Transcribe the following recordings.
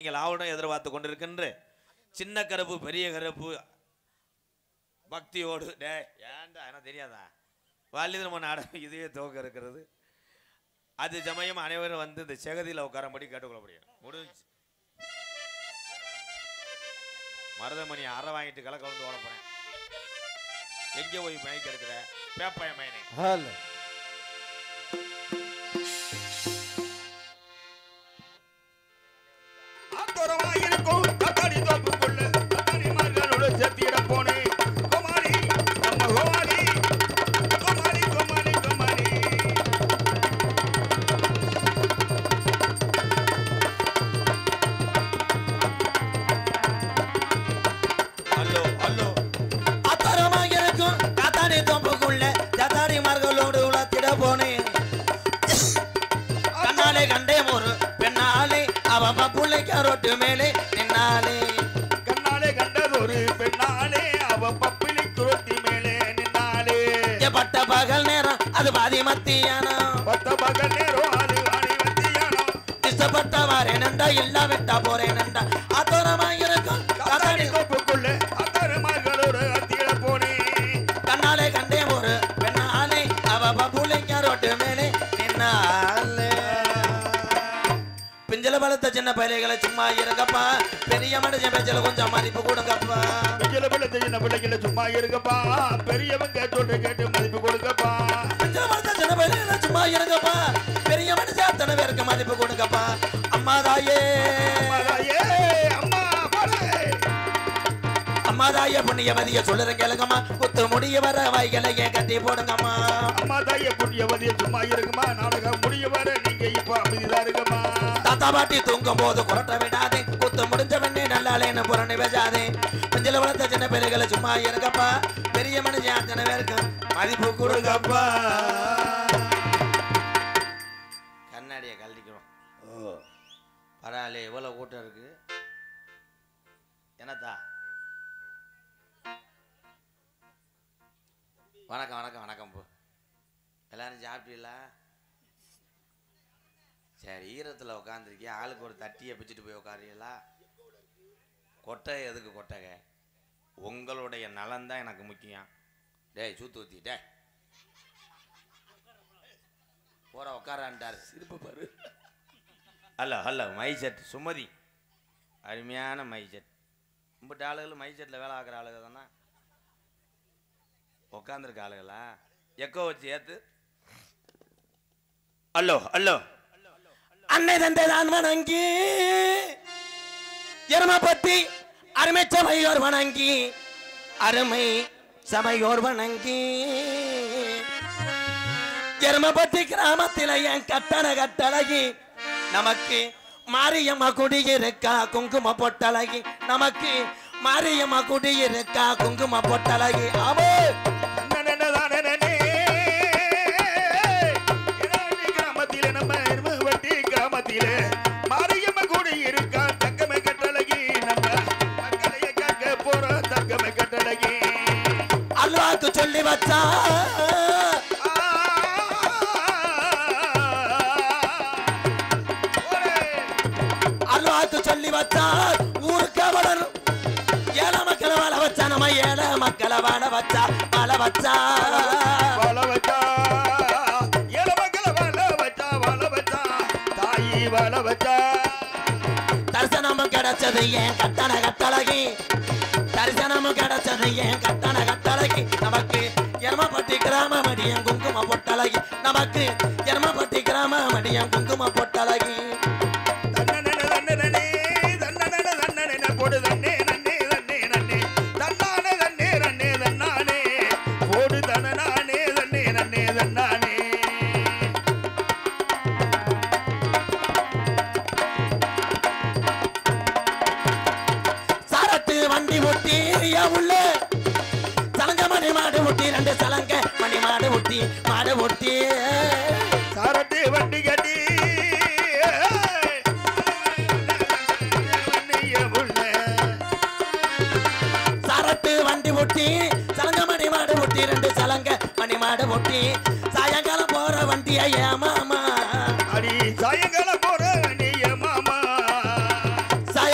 நீங்கள் ஆவணம் எதிர்பார்த்து கொண்டிருக்கின்ற சின்ன கருப்பு பெரிய கருப்பு பக்தியோடு டே ஏன்டா எனக்கு தெரியாதா வாலிதர்ம நாடகம் இதுவே துவக்க இருக்கிறது அது சமயம் அனைவரும் வந்து இந்த செகதியில் உட்காரம்படி கேட்டுக்கொள்ள முடியும் முடிஞ்சு மருதமணி அரை வாங்கிட்டு கலக்க வந்து ஓட போறேன் எங்கே போய் மயக்க எடுக்கிற பேப்பாய மயனே ஹலோ ஆத்தோரமாயிருக்கும் தக்காளி தோப்புக்குள்ள தக்காளி மகளோட செத்திட போனேன் குமாரி நம்ம குமாரி குமாரி குமாரி குமாரி அல்லோ அல்லோ அத்தரமா இருக்கும் காத்தாடி தோப்புக்குள்ள ஜாத்தாடி மார்களோடு உலத்திட போனேன் கண்ணாலே கண்டே ஒரு பெண்ணாலே அவ புள்ளைக்க ரொட்டு மேலே நின்னாலே கண்ணாலே கண்டதொரு பெண்ணாலே அவ பப்பிளி குரத்தி மேலே நின்னாலே பட்ட பகல் நேரம் அது பாதி மத்தியானம் பத்த பகல் நேரம் அது அணி வந்தியானோ இஷ்டப்பட்டவாறு நண்டா இல்ல விட்டா போறேன் நண்டா அத்தரமா இருக்கும் தக்காளி காத்தாடி தோப்புக்குள்ள அத்தரு மகளோட அத்திட போனேன் கண்ணாலே கண்டே ஒரு பெண்ணாலே அவ புள்ளைக்க ரொட்டு மேலே நின்னாலே பிஞ்சல பலத்த சின்ன பயிலைகளை சும்மா இருங்கப்பா பெரிய மனுஷன் பேச்சல கொஞ்சம் மதிப்பு கொடுங்கப்பா பிள்ளைகளை பிள்ளை சின்ன பிள்ளைகளை சும்மா இருக்கப்பா பெரியவங்க சொல்ற கேட்டு மதிப்பு கொடுக்கப்பா பிஞ்சல பலத்த சின்ன பயிலைகளை சும்மா இருங்கப்பா பெரிய மனுஷன் அத்தனை பேருக்கு மதிப்பு கொடுங்கப்பா அம்மா தாயே அம்மாதாயே, அம்மா பாரு. அம்மா தாயே புண்ணியவதிய சொல்லுற கேளுங்கம்மா குத்து முடிய வர வைகளையே கட்டி போடுங்கம்மா அம்மா தாயே புண்ணியவதிய சும்மா இருக்குமா நாடகம் முடிய வர நீங்க இப்ப அமைதிதான் இருக்கமா தாத்தா பாட்டி தூங்கும் போது குரட்ட விடாதே குத்து முடிஞ்ச வெண்ணே நல்லாலேன்னு புறணி பேசாதே பிஞ்சல வளர்த்த சின்ன பிள்ளைகளை சும்மா இருங்கப்பா பெரிய மனுஷன் அத்தனை பேருக்கு மதிப்பு கொடுங்கப்பா கண்ணாடியை கழட்டிக்கிறோம் பரவாயில்ல எவ்வளோ கூட்டம் இருக்கு என்னத்தா வணக்கம் வணக்கம் வணக்கம் போ எல்லாரும் சாப்பிட்டீங்களா சரி ஈரத்தில் உட்காந்துருக்கீங்க ஆளுக்கு ஒரு தட்டியை பிச்சுட்டு போய் உட்காரீங்களா கொட்டை எதுக்கு கொட்டகை உங்களுடைய நலன் தான் எனக்கு முக்கியம் டேய் சூத்து ஊத்தி டேய் போற உட்காரான்ட்டார் சிரிப்பு பாரு hello hello my set Sumathi அருமையான மை செட் இம்பிட்டு ஆளுகள் மை செட்டில் வேலை ஆக்குற ஆளுங்க தானே உட்காந்துருக்க ஆளுகளா எக்கோ வச்சு ஏத்து அல்லோ அல்லோ அன்னை தந்தை தான் வணங்கி எருமப்பட்டி அருமை சபையோர் வணங்கி அருமை சபையோர் வணங்கி எருமப்பட்டி கிராமத்தில் என் கட்டண கட்டழகி நமக்கு மாரியம்மா குடியிருக்கா குங்கும பொட்டழகி நமக்கு மாரியம்மா குடியிருக்கா குங்கும பொட்டழகி அவோ நனனனனனனே. இனாடி கிராமத்திலே நம்ம எருமவட்டி கிராமத்திலே மாரியம்ம கூட இருக்கா தங்கமே கட்டழகி நம்ம மக்களைய கேட்க போற தங்கமே கட்டழகி அல்வாக்கு சொல்லி வச்சா அல்வாக்கு சொல்லி வச்சா ஊருக்கு வளரும் ஏழை மக்களை வாழ வச்சா நம்ம ஏழை மக்களை வாழ வச்சா வாழ வச்சா வாழ வச்சா ஏழை மக்களை வாழ வச்சா வாழ வச்சா தாயி வாழ வச்சா தரிசனமும் கிடைச்சது ஏன் கட்டண கட்டழகி தரிசனமும் கிடைச்சது ஏன் கட்டண கட்டழகி நமக்கு எருமப்பட்டி கிராம மடியம் குங்கும பொட்டழகி நமக்கு எருமப்பட்டி கிராம மடியம் குங்கும பொட்டழகி தன்னனன தன்னனனே, தன்னனன தன்னனன போடு தன்னே, நன்னே, தன்னே, நன்னே. தன்னானே, தன்னே, நன்னே, தன்னானே. போடு தனனானே, தன்னே, நன்னே, தன்னானே. சரத்து வண்டி முட்டி உள்ள சலங்க மணி மாடு முட்டி ரெண்டு சலங்க மணி மாடு முட்டி மாடு முட்டி சாரட்டு வண்டி கட்டி வண்டிய உள்ள. சரத்து வண்டி முட்டி சலங்க மணி மாடு முட்டி ரெண்டு சலங்க மணி மாடு முட்டி சாயங்காலம் போற வண்டியை ஏமாமா அடி சாயங்காலம் போற வண்டிய மாமா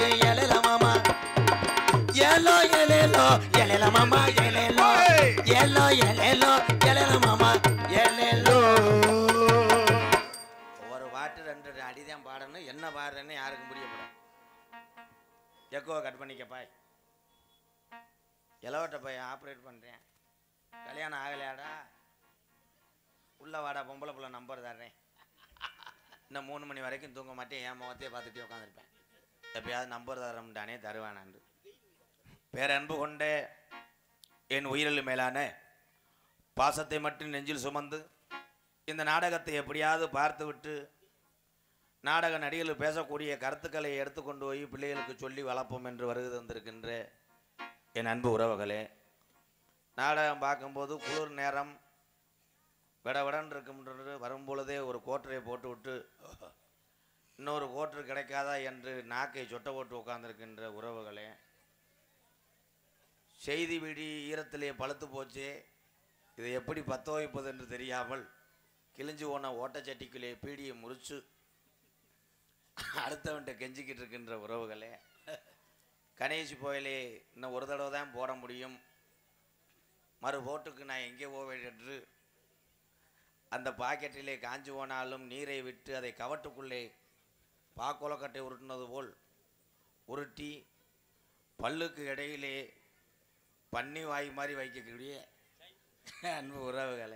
நமக்கு எழில மாமா ஏலோ எலேலோ எழில மாமா எலேலோ ஏய். ஏலோ எலேலோ எழில மாமா எலேலோ ஒரு பாட்டு ரெண்டு அடிதான் பாடணும் என்ன பாடுறேன்னு யாருக்கும் புரியப்படும் எக்கோ கட் பண்ணிக்கப்பாய் எலவட்ட போய் ஆப்ரேட் பண்ணுறேன் கல்யாணம் ஆகலையாடா உள்ள வாடா பொம்பளை புள்ள நம்பர் தர்றேன் இன்னும் மூணு மணி வரைக்கும் தூங்க மாட்டேன் என் முகத்தையே பார்த்துட்டே உட்காந்துருப்பேன் எப்பயாவது நம்பர் தரம்டானே தருவானாண்டு பேரன்பு கொண்ட என் உயிரில் மேலான பாசத்தை மட்டும் நெஞ்சில் சுமந்து இந்த நாடகத்தை எப்படியாவது பார்த்துவிட்டு நாடக நடிகர்கள் பேசக்கூடிய கருத்துக்களை எடுத்துக்கொண்டு போய் பிள்ளைகளுக்கு சொல்லி வளர்ப்போம் என்று வருகை தந்திருக்கின்ற என் அன்பு உறவுகளே நாடகம் பார்க்கும்போது குளிர் நேரம் விட விடன் இருக்கும்ன்றது வரும்பொழுதே ஒரு கோட்டரை போட்டு விட்டு இன்னொரு கோட்டர் கிடைக்காதா என்று நாக்கை சொட்ட போட்டு உட்கார்ந்திருக்கின்ற உறவுகளே செய்தி விடி ஈரத்திலே பழுத்து போச்சே இதை எப்படி பத்த வைப்பது என்று தெரியாமல் கிழிஞ்சு போன ஓட்டச்சட்டிக்குள்ளே பீடியை முறிச்சு அடுத்தவன்ட்ட கெஞ்சிக்கிட்டு இருக்கின்ற உறவுகளே கணேஷ் போயிலே இன்னும் ஒரு தடவை தான் போட முடியும் மறு போட்டுக்கு நான் எங்கே போவேன் என்று அந்த பாக்கெட்டிலே காஞ்சு போனாலும் நீரை விட்டு அதை கவட்டுக்குள்ளே பாக்கோலக்கட்டை உருட்டினது போல் உருட்டி பல்லுக்கு இடையிலே பன்னி வாய் மாதிரி வைக்கக்கூடிய அன்பு உறவுகளே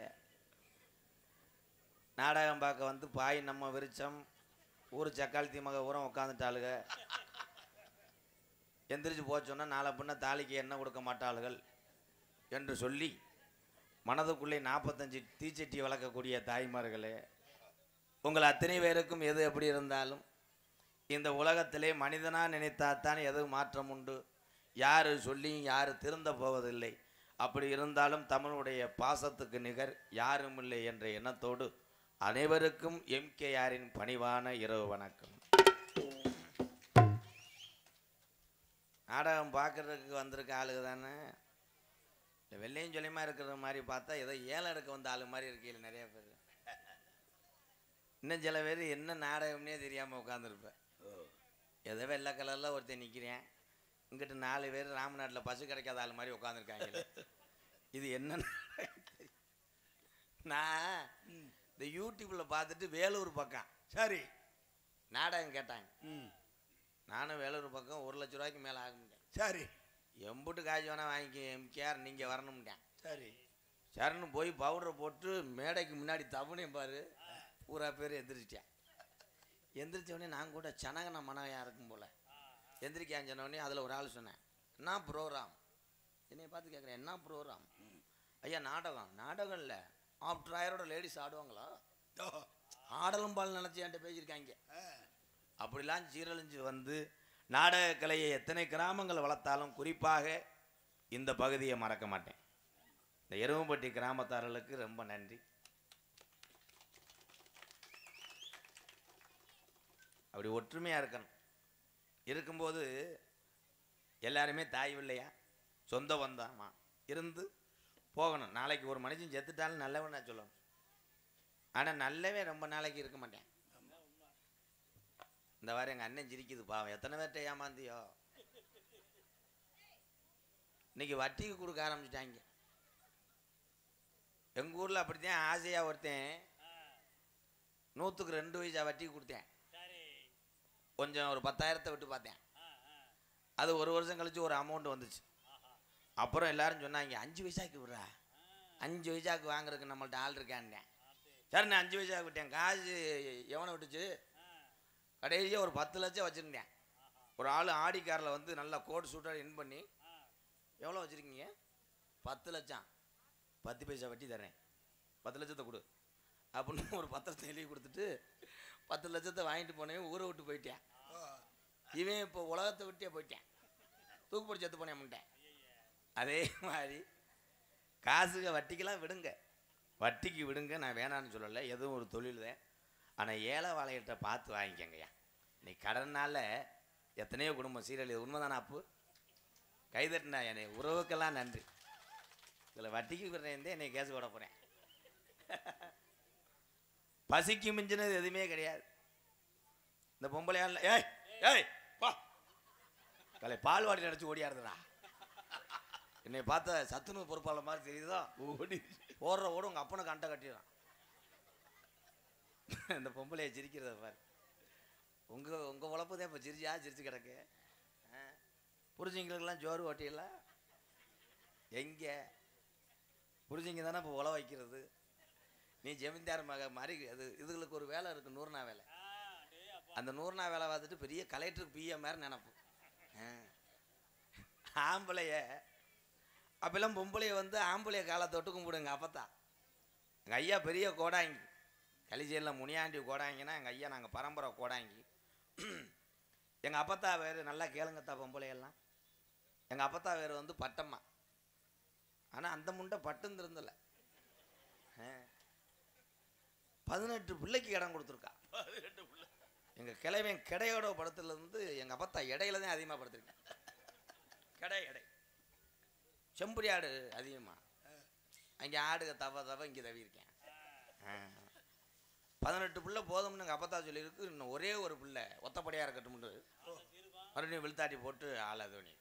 நாடகம் பார்க்க வந்து பாய் நம்ம விரிச்சம் ஊர் சக்காளத்தி மக ஊரம் உட்காந்துட்டாளுக எந்திரிச்சு போச்சோன்னா நாளை பின்ன தாலிக்கு எண்ணெய் கொடுக்க மாட்டாளுகள் என்று சொல்லி மனதுக்குள்ளே நாற்பத்தஞ்சு தீச்சட்டி வளர்க்கக்கூடிய தாய்மார்களே உங்கள் அத்தனை பேருக்கும் எது எப்படி இருந்தாலும் இந்த உலகத்திலே மனிதனா நினைத்தாத்தான் எது மாற்றம் உண்டு யாரு சொல்லியும் யாரு திருந்த போவதில்லை அப்படி இருந்தாலும் தமிழுடைய பாசத்துக்கு நிகர் யாரும் இல்லை என்ற எண்ணத்தோடு அனைவருக்கும் எம்கேஆரின் பணிவான இரவு வணக்கம் நாடகம் பார்க்கறதுக்கு வந்திருக்க ஆளுங்க தானே இந்த வெள்ளையும் சொல்லியமா இருக்கிற மாதிரி பார்த்தா ஏதோ ஏலம் எடுக்க வந்த ஆளு மாதிரி இருக்கையில் நிறைய பேர் இன்னும் சில பேர் என்ன நாடகம்னே தெரியாமல் உட்காந்துருப்பேன் ஏதோ வெள்ளை கலரில் ஒருத்தன் நிற்கிறேன் இங்கிட்டு நாலு பேர் ராமநாட்டில் பசு கிடைக்காத ஆள் மாதிரி உட்காந்துருக்காங்க இது என்ன நாடகம் தெரியும்? நான் இந்த யூடியூப்பில் பார்த்துட்டு வேலூர் பக்கம் சரி நாடகம் கேட்டாங்க ம் நானும் வேலூர் பக்கம் ஒரு லட்ச ரூபாய்க்கு மேலே ஆக முடியும் சரி எம்புட்டு காய்ச்சி வேணா வாங்கிக்க எம்கேஆர் நீங்கள் வரணும்ட்டேன் சரி சரன்னு போய் பவுடரை போட்டு மேடைக்கு முன்னாடி தவணையும் பாரு பூரா பேர் எந்திரிச்சிட்டேன் எந்திரிச்ச உடனே நான் கூட சனகன மனகையாக இருக்கும் போல எந்திரிக்கான்னு சொன்ன உடனே அதில் ஒரு ஆள் சொன்னேன் என்ன ப்ரோக்ராம் என்னைய பார்த்து கேட்குறேன் என்ன ப்ரோக்ராம் ஐயா நாடகம் நாடகம் இல்லை ஆஃப்டர் ஆயரோட லேடிஸ் ஆடுவாங்களா ஓ ஆடலும் பால் நினச்சி என்கிட்ட பேசியிருக்காங்க ஆ. அப்படிலாம் சீரழிஞ்சு வந்து நாடக கலையை எத்தனை கிராமங்கள் வளர்த்தாலும் குறிப்பாக இந்த பகுதியை மறக்க மாட்டேன் இந்த எருவம்பட்டி கிராமத்தார்களுக்கு ரொம்ப நன்றி அப்படி ஒற்றுமையாக இருக்கணும் இருக்கும்போது எல்லாருமே தாய் இல்லையா சொந்த வந்தாமா இருந்து போகணும் நாளைக்கு ஒரு மனுஷன் செத்துட்டாலும் நல்லவனா சொல்லணும் ஆனால் நல்லவே ரொம்ப நாளைக்கு இருக்க மாட்டேன் இந்த வாரம் எங்கள் அண்ணன் சிரிக்குது பாவம் எத்தனை பேர்ட்ட ஏமாந்தியோ இன்னைக்கு வட்டிக்கு கொடுக்க ஆரம்பிச்சிட்டாங்க எங்கள் ஊரில் அப்படித்தான் ஆசையாக ஒருத்தன் நூற்றுக்கு ரெண்டு வயசா வட்டிக்கு கொடுத்தேன் கொஞ்சம் ஒரு பத்தாயிரத்தை விட்டு பார்த்தேன் அது ஒரு வருஷம் கழிச்சு ஒரு அமௌண்ட் வந்துச்சு அப்புறம் எல்லாரும் சொன்னாங்க அஞ்சு வயசாக்கு விட்றா அஞ்சு வயசாக்கு வாங்குறதுக்கு நம்மள்ட்ட ஆள் இருக்கான்ட்டேன் சரி நான் அஞ்சு வயசாக்கு விட்டேன் காசு எவனை விட்டுச்சு கடைசியாக ஒரு பத்து லட்சம் வச்சுருந்தேன் ஒரு ஆள் ஆடி காரில் வந்து நல்லா கோட் சூட்டாக இன் பண்ணி எவ்வளோ வச்சுருக்கீங்க பத்து லட்சம் பத்து பைசா வட்டி தரேன் பத்து லட்சத்தை கொடு அப்படின்னு ஒரு பத்திரத்தை எழுதி கொடுத்துட்டு பத்து லட்சத்தை வாங்கிட்டு போனேன் ஊரை விட்டு போயிட்டேன் ஓ இவன் இப்போ உலகத்தை விட்டே போயிட்டேன் தூக்குப்படி செத்து போனேன் முட்டேன் அதே மாதிரி காசுக வட்டிக்கெல்லாம் விடுங்க வட்டிக்கு விடுங்க நான் வேணான்னு சொல்லலை எதுவும் ஒரு தொழில் தான் ஆனால் ஏழை வாழையிட்ட பார்த்து வாங்கிக்கங்கய்யா இன்னைக்கு கடனால் எத்தனையோ குடும்பம் சீரழி உண்மைதானே அப்பு கைதட்டினா என்னை உறவுக்கெல்லாம் நன்றி இதில் வட்டிக்கு விடுறேன் என்னை கேஸ் போட போகிறேன் பசிக்கு மிஞ்சினது எதுவுமே கிடையாது இந்த பொம்பளையால் ஏய் ஏய் வா கலை பால்வாடி நினச்சி ஓடியாருதுடா என்னை பார்த்த சத்துணவு பொறுப்பாளர் மாதிரி தெரியுதா ஓடி ஓடுற ஓட உங்கள் அப்பனுக்கு அண்டை கட்டிடுறான் இந்த பொம்பளையை சிரிக்கிறத பாரு உங்கள் உங்கள் உழப்பு தான் இப்போ சிரிச்சா சிரிச்சு கிடக்கு ஆ? புரிஞ்சவங்களுக்கெல்லாம் ஜோறு ஓட்டியில எங்கே புரிஞ்சவங்க தானே இப்போ உழ வைக்கிறது நீ ஜமீன்தார் மக மாதிரி அது இதுகளுக்கு ஒரு வேலை இருக்குது நூறுநா வேலை அந்த நூறுநா வேலை பார்த்துட்டு பெரிய கலெக்டருக்கு பிஏ மாதிரி நினப்பு ஆ. ஆம்பளைய அப்பெல்லாம் பொம்பளைய வந்து ஆம்பளைய காலை தொட்டு கும்பிடுங்க அப்பத்தான் எங்கள் ஐயா பெரிய கோடாங்கி கலிஜேரியில் முனியாண்டி கோடாங்கினா எங்கள் ஐயா நாங்கள் பரம்பரை கோடாங்கி எங்கள் அப்பத்தா வேறு நல்லா கேளுங்கத்தா பொம்பளையெல்லாம் எங்கள் அப்பத்தா வேறு வந்து பட்டம்மா ஆனால் அந்த முண்டை பட்டும் திருந்தலை பதினெட்டு பிள்ளைக்கு இடம் கொடுத்துருக்கா எங்கள் கிழவன் கிடையோட படத்துல இருந்து எங்கள் அப்பத்தா இடையில தான் அதிகமாக படுத்திருக்கேன் கடை எடை செம்புரி ஆடு அதிகமாக அங்கே ஆடுக தவ தவ இங்கே தவியிருக்கேன் பதினெட்டு பிள்ளை போதும்னு எங்கள் அப்பத்தா சொல்லியிருக்கு இன்னும் ஒரே ஒரு பிள்ளை ஒத்தப்படியாக இருக்கட்டும்னு மறுபடியும் விழுத்தாட்டி போட்டு ஆள் அது பண்ணி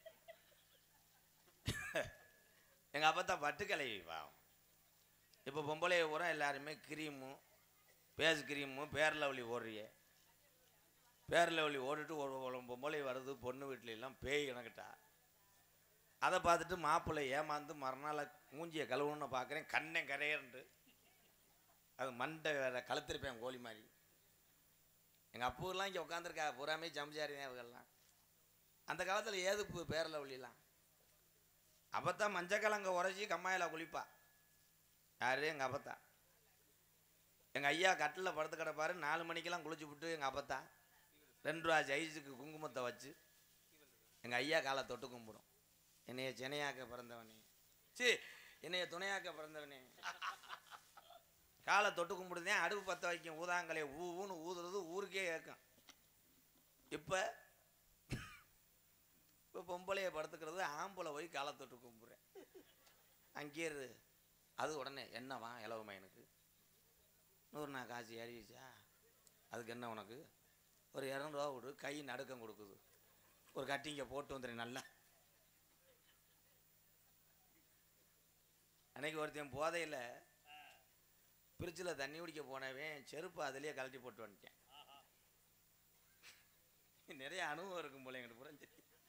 எங்கள் அப்பத்தா பட்டு கிளவி பாவம் இப்போ பொம்பளைய பூரா எல்லாருமே cream face cream fair lovely ஓடுறியே பேர் லவ்லி ஓடிட்டு ஒரு ஒரு பொம்பளை வருது பொண்ணு வீட்டுல எல்லாம் பேய் கணக்கிட்டா அதை பார்த்துட்டு மாப்பிள்ளை ஏமாந்து மறுநாள் மூஞ்சியை கழுவுன்னு பார்க்குறேன் கண்ணை கரையறண்டு அது மண்டை வேற கழுத்திருப்பேன் கோழி மாதிரி எங்கள் அப்பூர்லாம் இங்கே உட்காந்துருக்கா பூராமே ஜம்ஜாரி தான் இவங்கெல்லாம் அந்த காலத்தில் ஏதுப்பு பேரில் ஒளிலாம் அப்பத்தான் மஞ்சக்கலங்க உரைச்சி கம்மாயில் குளிப்பா யாரு எங்கள் அப்பத்தா எங்கள் ஐயா கட்டில் படுத்து கிடப்பாரு நாலு மணிக்கெல்லாம் குளிச்சு விட்டு எங்கள் அப்பத்தா ரெண்டு ரூபா ஜெயிச்சுக்கு குங்குமத்தை வச்சு எங்கள் ஐயா காலை தொட்டு கும்பிடும் என்னைய சென்னையாக்க பிறந்தவனே சி என்னைய துணையாக்க பிறந்தவனே காலை தொட்டு கும்பிடுதேன் அடுப்பு பற்ற வைக்கும் ஊதாங்கலையை ஊ ஊன்னு ஊதுறது ஊருக்கே கேட்கும் இப்போ இப்போ பொம்பளைய படுத்துக்கிறது ஆம்பளை போய் காலை தொட்டு கும்பிட்றேன் அங்கேயே இரு அது உடனே என்னவா இலவு மயனுக்கு நூறு நான் காசு ஏறிடுச்சா அதுக்கு என்ன உனக்கு ஒரு இரநூறுவா விடு கை நடுக்கம் கொடுக்குது ஒரு கட்டிங்க போட்டு வந்துடுறேன் நல்லா அன்னைக்கு ஒருத்தன் போதையில் பிரிட்ஜில் தண்ணி குடிக்க போனவன் செருப்பு அதுலேயே கழட்டி போட்டு வந்துட்டேன் நிறைய அனுபவம் இருக்கும் போல எங்கிட்ட புரிஞ்சு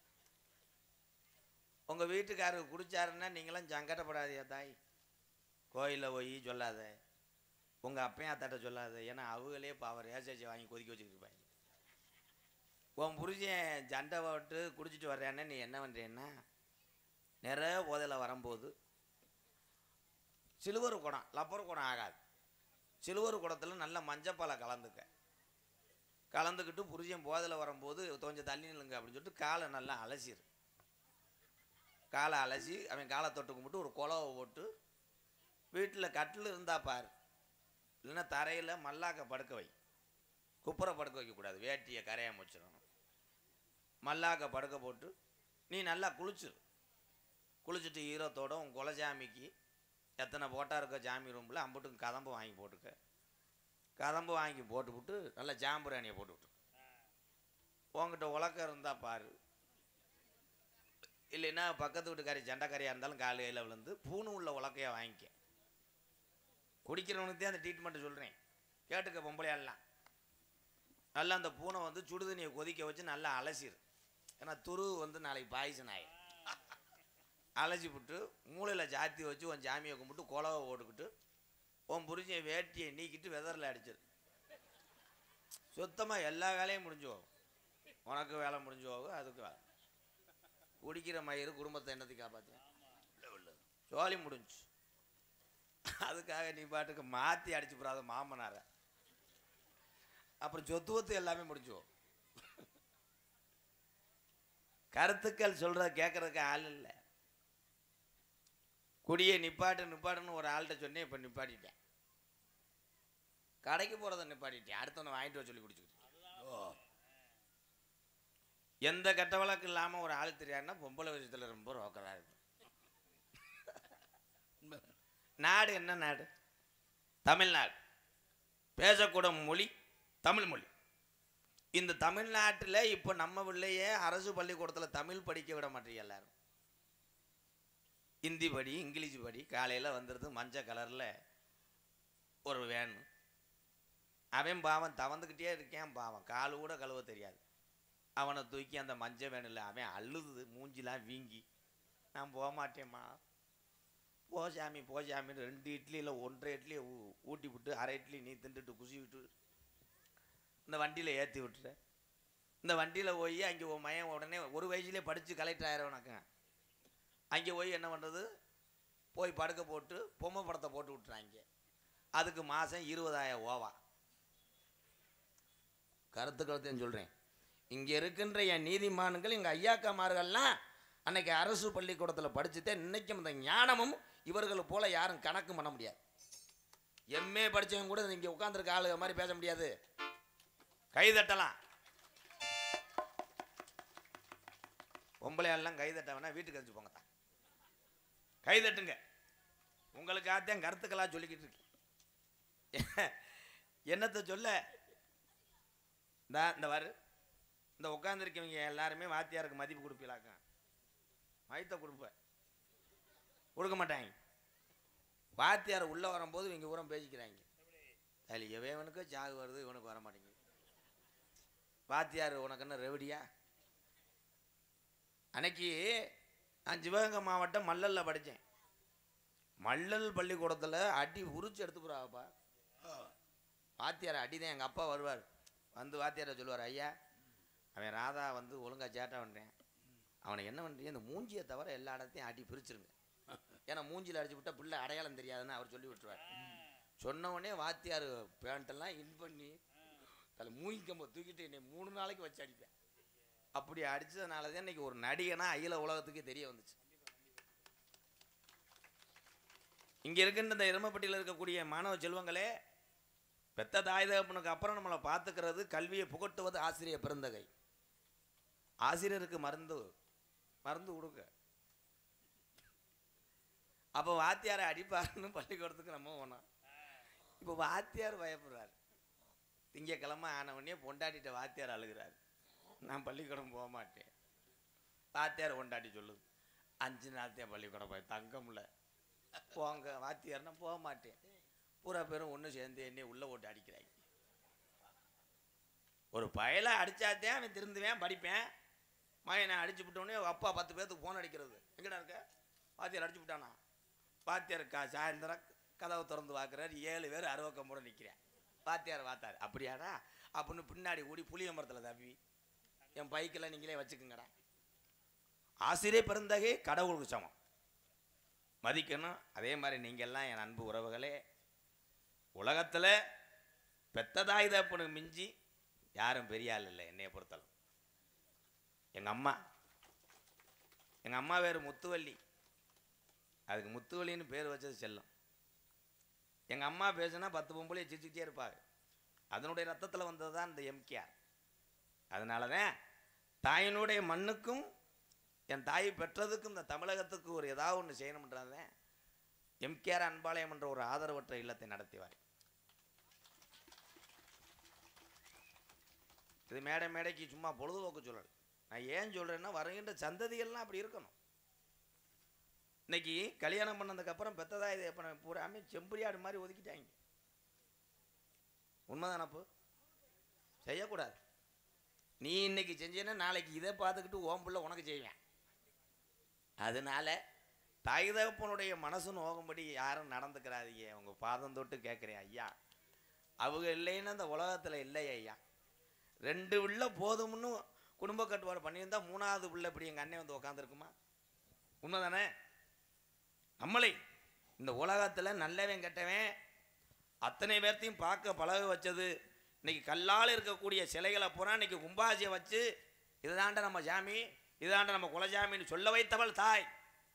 உங்கள் வீட்டுக்காரர் குடிச்சாருன்னா நீங்களாம் சங்கடப்படாதீங்க தாய் கோயிலில் போய் சொல்லாத உங்கள் அப்பையும் அத்தாட்ட சொல்லாத ஏன்னா அவங்களே பாவம் ரேசாச்சி வாங்கி கொதிக்க வச்சுக்கிட்டு இருப்பாங்க உன் புருஷன் சண்டை போட்டு குடிச்சிட்டு வர்றேன்னா நீ என்ன பண்ணுறேன்னா நிறைய போதையில் வரும்போது சிலுவர் குடம் லப்பர் குடம் ஆகாது சிலுவர் குடத்தில் நல்ல மஞ்சப்பாலை கலந்துக்க கலந்துக்கிட்டு புருஷன் போதையில் வரும்போது கொஞ்சம் தள்ளி நில்லுங்க அப்படின்னு சொல்லிட்டு காலை நல்லா அலசிடு காலை அலசி அவன் காலை தொட்டு கும்பிட்டு ஒரு குலவை போட்டு வீட்டில் கட்டில் இருந்தா பாரு இல்லைன்னா தரையில் மல்லாக்க படுக்க வை குப்புற படுக்க வைக்கக்கூடாது வேட்டியை கரையாம வச்சிடணும் மல்லாக்க படுக்க போட்டு நீ நல்லா குளிச்சிரு குளிச்சுட்டு ஈரத்தோட உன் குலசாமிக்கு எத்தனை போட்டா இருக்க ஜாமி ரூமில் அம்புட்டுக்கு கதம்பு வாங்கி போட்டுக்க கதம்பு வாங்கி போட்டுவிட்டு நல்லா ஜாம்புராணியை போட்டுவிட்டு உங்ககிட்ட உலக்கம் இருந்தால் பாரு இல்லைன்னா பக்கத்து வீட்டுக்காரி சண்டைக்காரியாக இருந்தாலும் காலையில் விழுந்து பூணு உள்ள உலக்கையை வாங்கிக்க குடிக்கிறவனுக்கு தான் அந்த ட்ரீட்மெண்ட்டு சொல்கிறேன் கேட்டுக்க பொம்பளையாலாம் நல்லா அந்த பூனை வந்து சுடுதண்ணியை கொதிக்க வச்சு நல்லா அலசிடு ஏன்னா துரு வந்து நாளைக்கு பாய்சன் ஆகி அலசி விட்டு மூளையில் ஜாத்தி வச்சு உன் ஜாமியை கும்பிட்டு குலவை போட்டுக்கிட்டு உன் புரிஞ்ச வேட்டியை நீக்கிட்டு வெதரில் அடிச்சிரு சுத்தமாக எல்லா வேலையும் முடிஞ்சு போகும் உனக்கு வேலை முடிஞ்சு போகும் அதுக்கு வேலை குடிக்கிற மயிறு குடும்பத்தை என்னத்தை காப்பாற்றேன் சோழி முடிஞ்சு அதுக்காக நீ பாட்டுக்கு மாற்றி அடிச்சு போடாத மாமனார அப்புறம் சொத்து ஒத்து எல்லாமே முடிஞ்சு போகும் கருத்துக்கள் சொல்றத கேட்கறதுக்கு ஆள் இல்லை குடியை நிப்பாட்டு நிப்பாட்டுன்னு ஒரு ஆள்கிட்ட சொன்னேன் இப்போ நிப்பாட்டிட்டேன் கடைக்கு போகிறத நிப்பாட்டிட்டேன் அடுத்தவனை வாங்கிட்டு வர சொல்லி குடிச்சுக்கிட்டு எந்த கெட்ட வழக்கு இல்லாமல் ஒரு ஆள் தெரியாதுன்னா பொம்பளை விஷயத்தில் ரொம்ப ரோக்கராக இருக்கு நாடு என்ன நாடு தமிழ்நாடு பேசக்கூட மொழி தமிழ் மொழி இந்த தமிழ்நாட்டில் இப்போ நம்ம பிள்ளையே அரசு பள்ளிக்கூடத்தில் தமிழ் படிக்க விட மாட்டீங்க எல்லாரும் ஹிந்தி படி இங்கிலீஷ் படி காலையில் வந்துடுது மஞ்சள் கலரில் ஒரு வேன் அவன் பாவம் தவந்துக்கிட்டே இருக்கேன் பாவம் காலு கூட கழுவ தெரியாது அவனை தூக்கி அந்த மஞ்சள் வேனில் அவன் அழுது மூஞ்சிலாம் வீங்கி நான் போக மாட்டேம்மா போ சாமி போ சாமின்னு ரெண்டு இட்லியில் ஒன்றரை இட்லியை ஊ- ஊட்டி விட்டு அரை இட்லி நீ தின்றுட்டு குசி விட்டு இந்த வண்டியில் ஏற்றி விட்டுற இந்த வண்டியில் போய் அங்கே உன் மயன் உடனே ஒரு வயசுலேயே படித்து கலெக்டர் ஆயிரவனாக்க அங்கே போய் என்ன பண்ணுறது போய் படுக்க போட்டு பொம்மை படத்தை போட்டு விட்டுறாங்க அதுக்கு மாதம் இருபதாயிரம் ஓவா கருத்து கருத்துன்னு சொல்கிறேன் இங்கே இருக்கின்ற என் நீதிமான்கள் எங்கள் ஐயாக்கமார்கள்லாம் அன்னைக்கு அரசு பள்ளிக்கூடத்தில் படிச்சுட்டே இன்னைக்கும் இந்த ஞானமும் இவர்களை போல யாரும் கணக்கு பண்ண முடியாது எம்ஏ படிச்சவங்க கூட இங்கே உட்காந்துருக்க ஆளுக மாதிரி பேச முடியாது கை தட்டலாம் பொம்பளை எல்லாம் கை தட்ட வேணா வீட்டுக்கு அடிச்சு போங்க தான் கை தட்டுங்க உங்களுக்காகத்தான் கருத்துக்களா சொல்லிக்கிட்டு இருக்கேன் என்னத்தை சொல்ல இந்த இந்த வாரு இந்த உட்காந்துருக்கவங்க எல்லாருமே வாத்தியாருக்கு மதிப்பு கொடுப்பீங்களாக்க மயத்தை கொடுப்ப கொடுக்க மாட்டாங்க வாத்தியார் உள்ளே வரும்போது இவங்க ஊரம் பேசிக்கிறாங்க அதில் எவனுக்கு சாகு வருது இவனுக்கு வர மாட்டேங்குது வாத்தியார் உனக்கு என்ன ரெவடியா அன்னைக்கு நான் சிவகங்கை மாவட்டம் மல்லலில் படித்தேன் மல்லல் பள்ளிக்கூடத்தில் அடி உரிச்சு எடுத்து போகிறாப்பா வாத்தியார் அடி தான் எங்கள் அப்பா வருவார் வந்து வாத்தியாரை சொல்லுவார் ஐயா அவன் ராதா வந்து ஒழுங்கா சேட்டை பண்ணுறேன் அவனை என்ன பண்ணுறீங்க இந்த மூஞ்சியை தவிர எல்லா இடத்தையும் அடி பிரிச்சிருங்க ஏன்னா மூஞ்சியில் அடிச்சு விட்டா பிள்ளை அடையாளம் தெரியாதுன்னு அவர் சொல்லி விட்டுருவார் சொன்ன உடனே வாத்தியார் பேண்ட்டெல்லாம் இன் பண்ணி அதில் மூங்கிக்கம்ப தூக்கிட்டு என்னை மூணு நாளைக்கு வச்சு அடிப்பேன் அப்படி அடிச்சதுனால தான் இன்னைக்கு ஒரு நடிகனா அகில உலகத்துக்கே தெரிய வந்துச்சு இங்க இருக்கின்ற இந்த எருமப்பட்டியில் இருக்கக்கூடிய மாணவ செல்வங்களே பெத்த தாய் தகப்பனுக்கு அப்புறம் நம்மளை பார்த்துக்கிறது கல்வியை புகட்டுவது ஆசிரியர் பெருந்தகை ஆசிரியருக்கு மருந்து மருந்து கொடுக்க அப்போ வாத்தியாரை அடிப்பாருன்னு பள்ளிக்கூடத்துக்கு நம்ம போனோம் இப்போ வாத்தியார் பயப்படுறாரு திங்கக்கிழமை ஆன உடனே பொண்டாட்டிட்ட வாத்தியார் அழுகிறாரு நான் பள்ளிக்கூடம் போக மாட்டேன் வாத்தியார் பொண்டாட்டி சொல்லுது அஞ்சு நாள்த்தையும் பள்ளிக்கூடம் போய் தங்கம்ல போங்க வாத்தியார்னா போக மாட்டேன் பூரா பேரும் ஒன்று சேர்ந்து என்னை உள்ளே போட்டு அடிக்கிறாங்க ஒரு பயலை அடித்தாத்தே அவன் திருந்துவேன் படிப்பேன் மகனை அடிச்சு விட்டோடனே அப்பா பத்து பேர்த்துக்கு ஃபோன் அடிக்கிறது எங்கடா இருக்க வாத்தியார் அடிச்சு விட்டானா வாத்தியார் கா சாயந்தரம் கதவை திறந்து பார்க்குறாரு ஏழு பேர் அறுவக்கம்போட நிற்கிறேன் வாத்தியார் வாத்தார் அப்படியாடா அப்படின்னு பின்னாடி கூடி புளிய மரத்தில் தப்பி என் பைக்கில் நீங்களே வச்சுக்குங்கடா ஆசிரியர் பெருந்தகை கடவுளுக்கு சமம் மதிக்கணும் அதே மாதிரி நீங்கள்லாம் என் அன்பு உறவுகளே உலகத்தில் பெத்ததாய் தப்புனுக்கு மிஞ்சி யாரும் பெரிய ஆள் இல்லை என்னைய பொறுத்தளவு எங்கள் அம்மா எங்கள் அம்மா பேர் முத்துவள்ளி அதுக்கு முத்துவள்ளின்னு பேர் வச்சது செல்லம் எங்கள் அம்மா பேசுனா பத்து பொம்பளையை சிரிச்சுக்கிட்டே இருப்பாங்க அதனுடைய ரத்தத்தில் வந்தது தான் இந்த எம்கேஆர் அதனால தான் தாயினுடைய மண்ணுக்கும் என் தாய் பெற்றதுக்கும் இந்த தமிழகத்துக்கு ஒரு ஏதாவது ஒன்று செய்யணும்ன்றதான் எம்கேஆர் அன்பாலயம் என்ற ஒரு ஆதரவற்ற இல்லத்தை நடத்திவார் இது மேடை மேடைக்கு சும்மா பொழுதுபோக்கு சொல்லலை நான் ஏன் சொல்கிறேன்னா வருகின்ற சந்ததிகள்லாம் அப்படி இருக்கணும் இன்னைக்கு கல்யாணம் பண்ணதுக்கப்புறம் பெத்ததா இது இப்போ பூராமே செம்பரியாடு மாதிரி ஒதுக்கிட்டாங்க உண்மைதானப்பு செய்யக்கூடாது நீ இன்னைக்கு செஞ்சேன்னா நாளைக்கு இதை பார்த்துக்கிட்டு ஓம் புள்ள உனக்கு செய்வேன் அதனால தாய் தகப்பனுடைய மனசு நோகும்படி யாரும் நடந்துக்கிறாதீங்க உங்க பாதம் தொட்டு கேட்குறேன் ஐயா அவங்க இல்லைன்னு அந்த உலகத்தில் இல்லை ஐயா ரெண்டு பிள்ளை போதும்னு குடும்ப கட்டுப்பாடு பண்ணியிருந்தா மூணாவது பிள்ளை இப்படி எங்கள் அண்ணன் வந்து உக்காந்துருக்குமா உண்மைதானே நம்மளை இந்த உலகத்தில் நல்லவன் கெட்டவன் அத்தனை பேர்த்தையும் பார்க்க பழக வச்சது இன்னைக்கு கல்லால் இருக்கக்கூடிய சிலைகளை பூரா இன்னைக்கு கும்பாசியை வச்சு இதுதாண்ட நம்ம சாமி இதுதாண்ட நம்ம குலசாமின்னு சொல்ல வைத்தவள் தாய்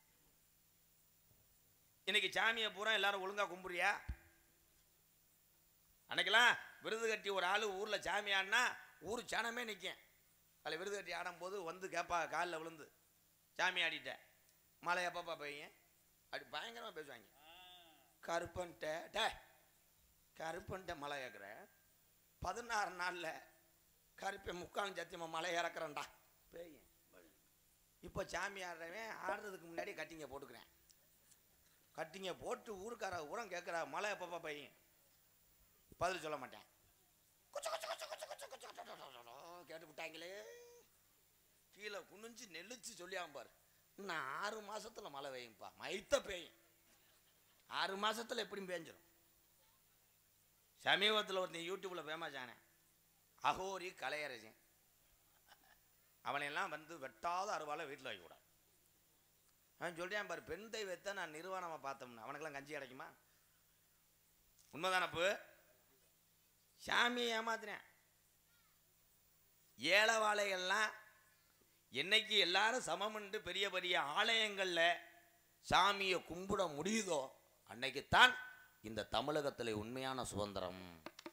இன்னைக்கு சாமியை பூரா எல்லாரும் ஒழுங்கா கும்பிடுறியா அன்னைக்கெல்லாம் விருது கட்டி ஒரு ஆள் ஊரில் சாமி ஆடினா ஊர் சனமே நிற்கும் அதில் விருது கட்டி ஆடும்போது வந்து கேட்பா காலில் விழுந்து சாமி ஆடிட்டேன் மழை எப்பப்பா பெய்யுங்க அப்படி பயங்கரமாக பேசுவாங்க கருப்பன்ட்ட டே கருப்பன்ட்ட மழை கேட்குற பதினாறு நாளில் கருப்பை முக்காலும் சத்தியமா மலை இறக்குறேன்டா பேய் இப்போ சாமி ஆடுறவன் ஆடுறதுக்கு முன்னாடி கட்டிங்க போட்டுக்கிறேன் கட்டிங்க போட்டு ஊருக்கார ஊரம் கேட்குறா மழை எப்பப்பா பையன் பதில் சொல்ல மாட்டேன் கேட்டு விட்டாங்களே கீழே குனிஞ்சு நெளிச்சு சொல்லியாம பாரு இன்னும் ஆறு மாசத்துல மழை பெய்யும்ப்பா மைத்த பெய்யும் ஆறு மாசத்துல எப்படியும் பேஞ்சிடும் சமீபத்தில் ஒருத்தன் யூடியூப்பில் ஃபேமஸ் ஆனேன் அகோரி கலையரசன் அவனையெல்லாம் வந்து வெட்டாத அருவால வீட்டில் வைக்கக்கூடாது அவன் சொல்கிறேன் பாரு பெண் தெய்வத்தை நான் நிறுவனமாக பார்த்தோம்னா அவனுக்கெல்லாம் கஞ்சி கிடைக்குமா உண்மைதானப்பு சாமியை ஏமாத்துறேன் ஏழவாளைகள்லாம் என்னைக்கு எல்லாரும் சமம்ன்ட்டு பெரிய பெரிய ஆலயங்களில் சாமியை கும்பிட முடியுதோ அன்னைக்குத்தான் இந்த தமிழகத்தில் உண்மையான சுதந்திரம்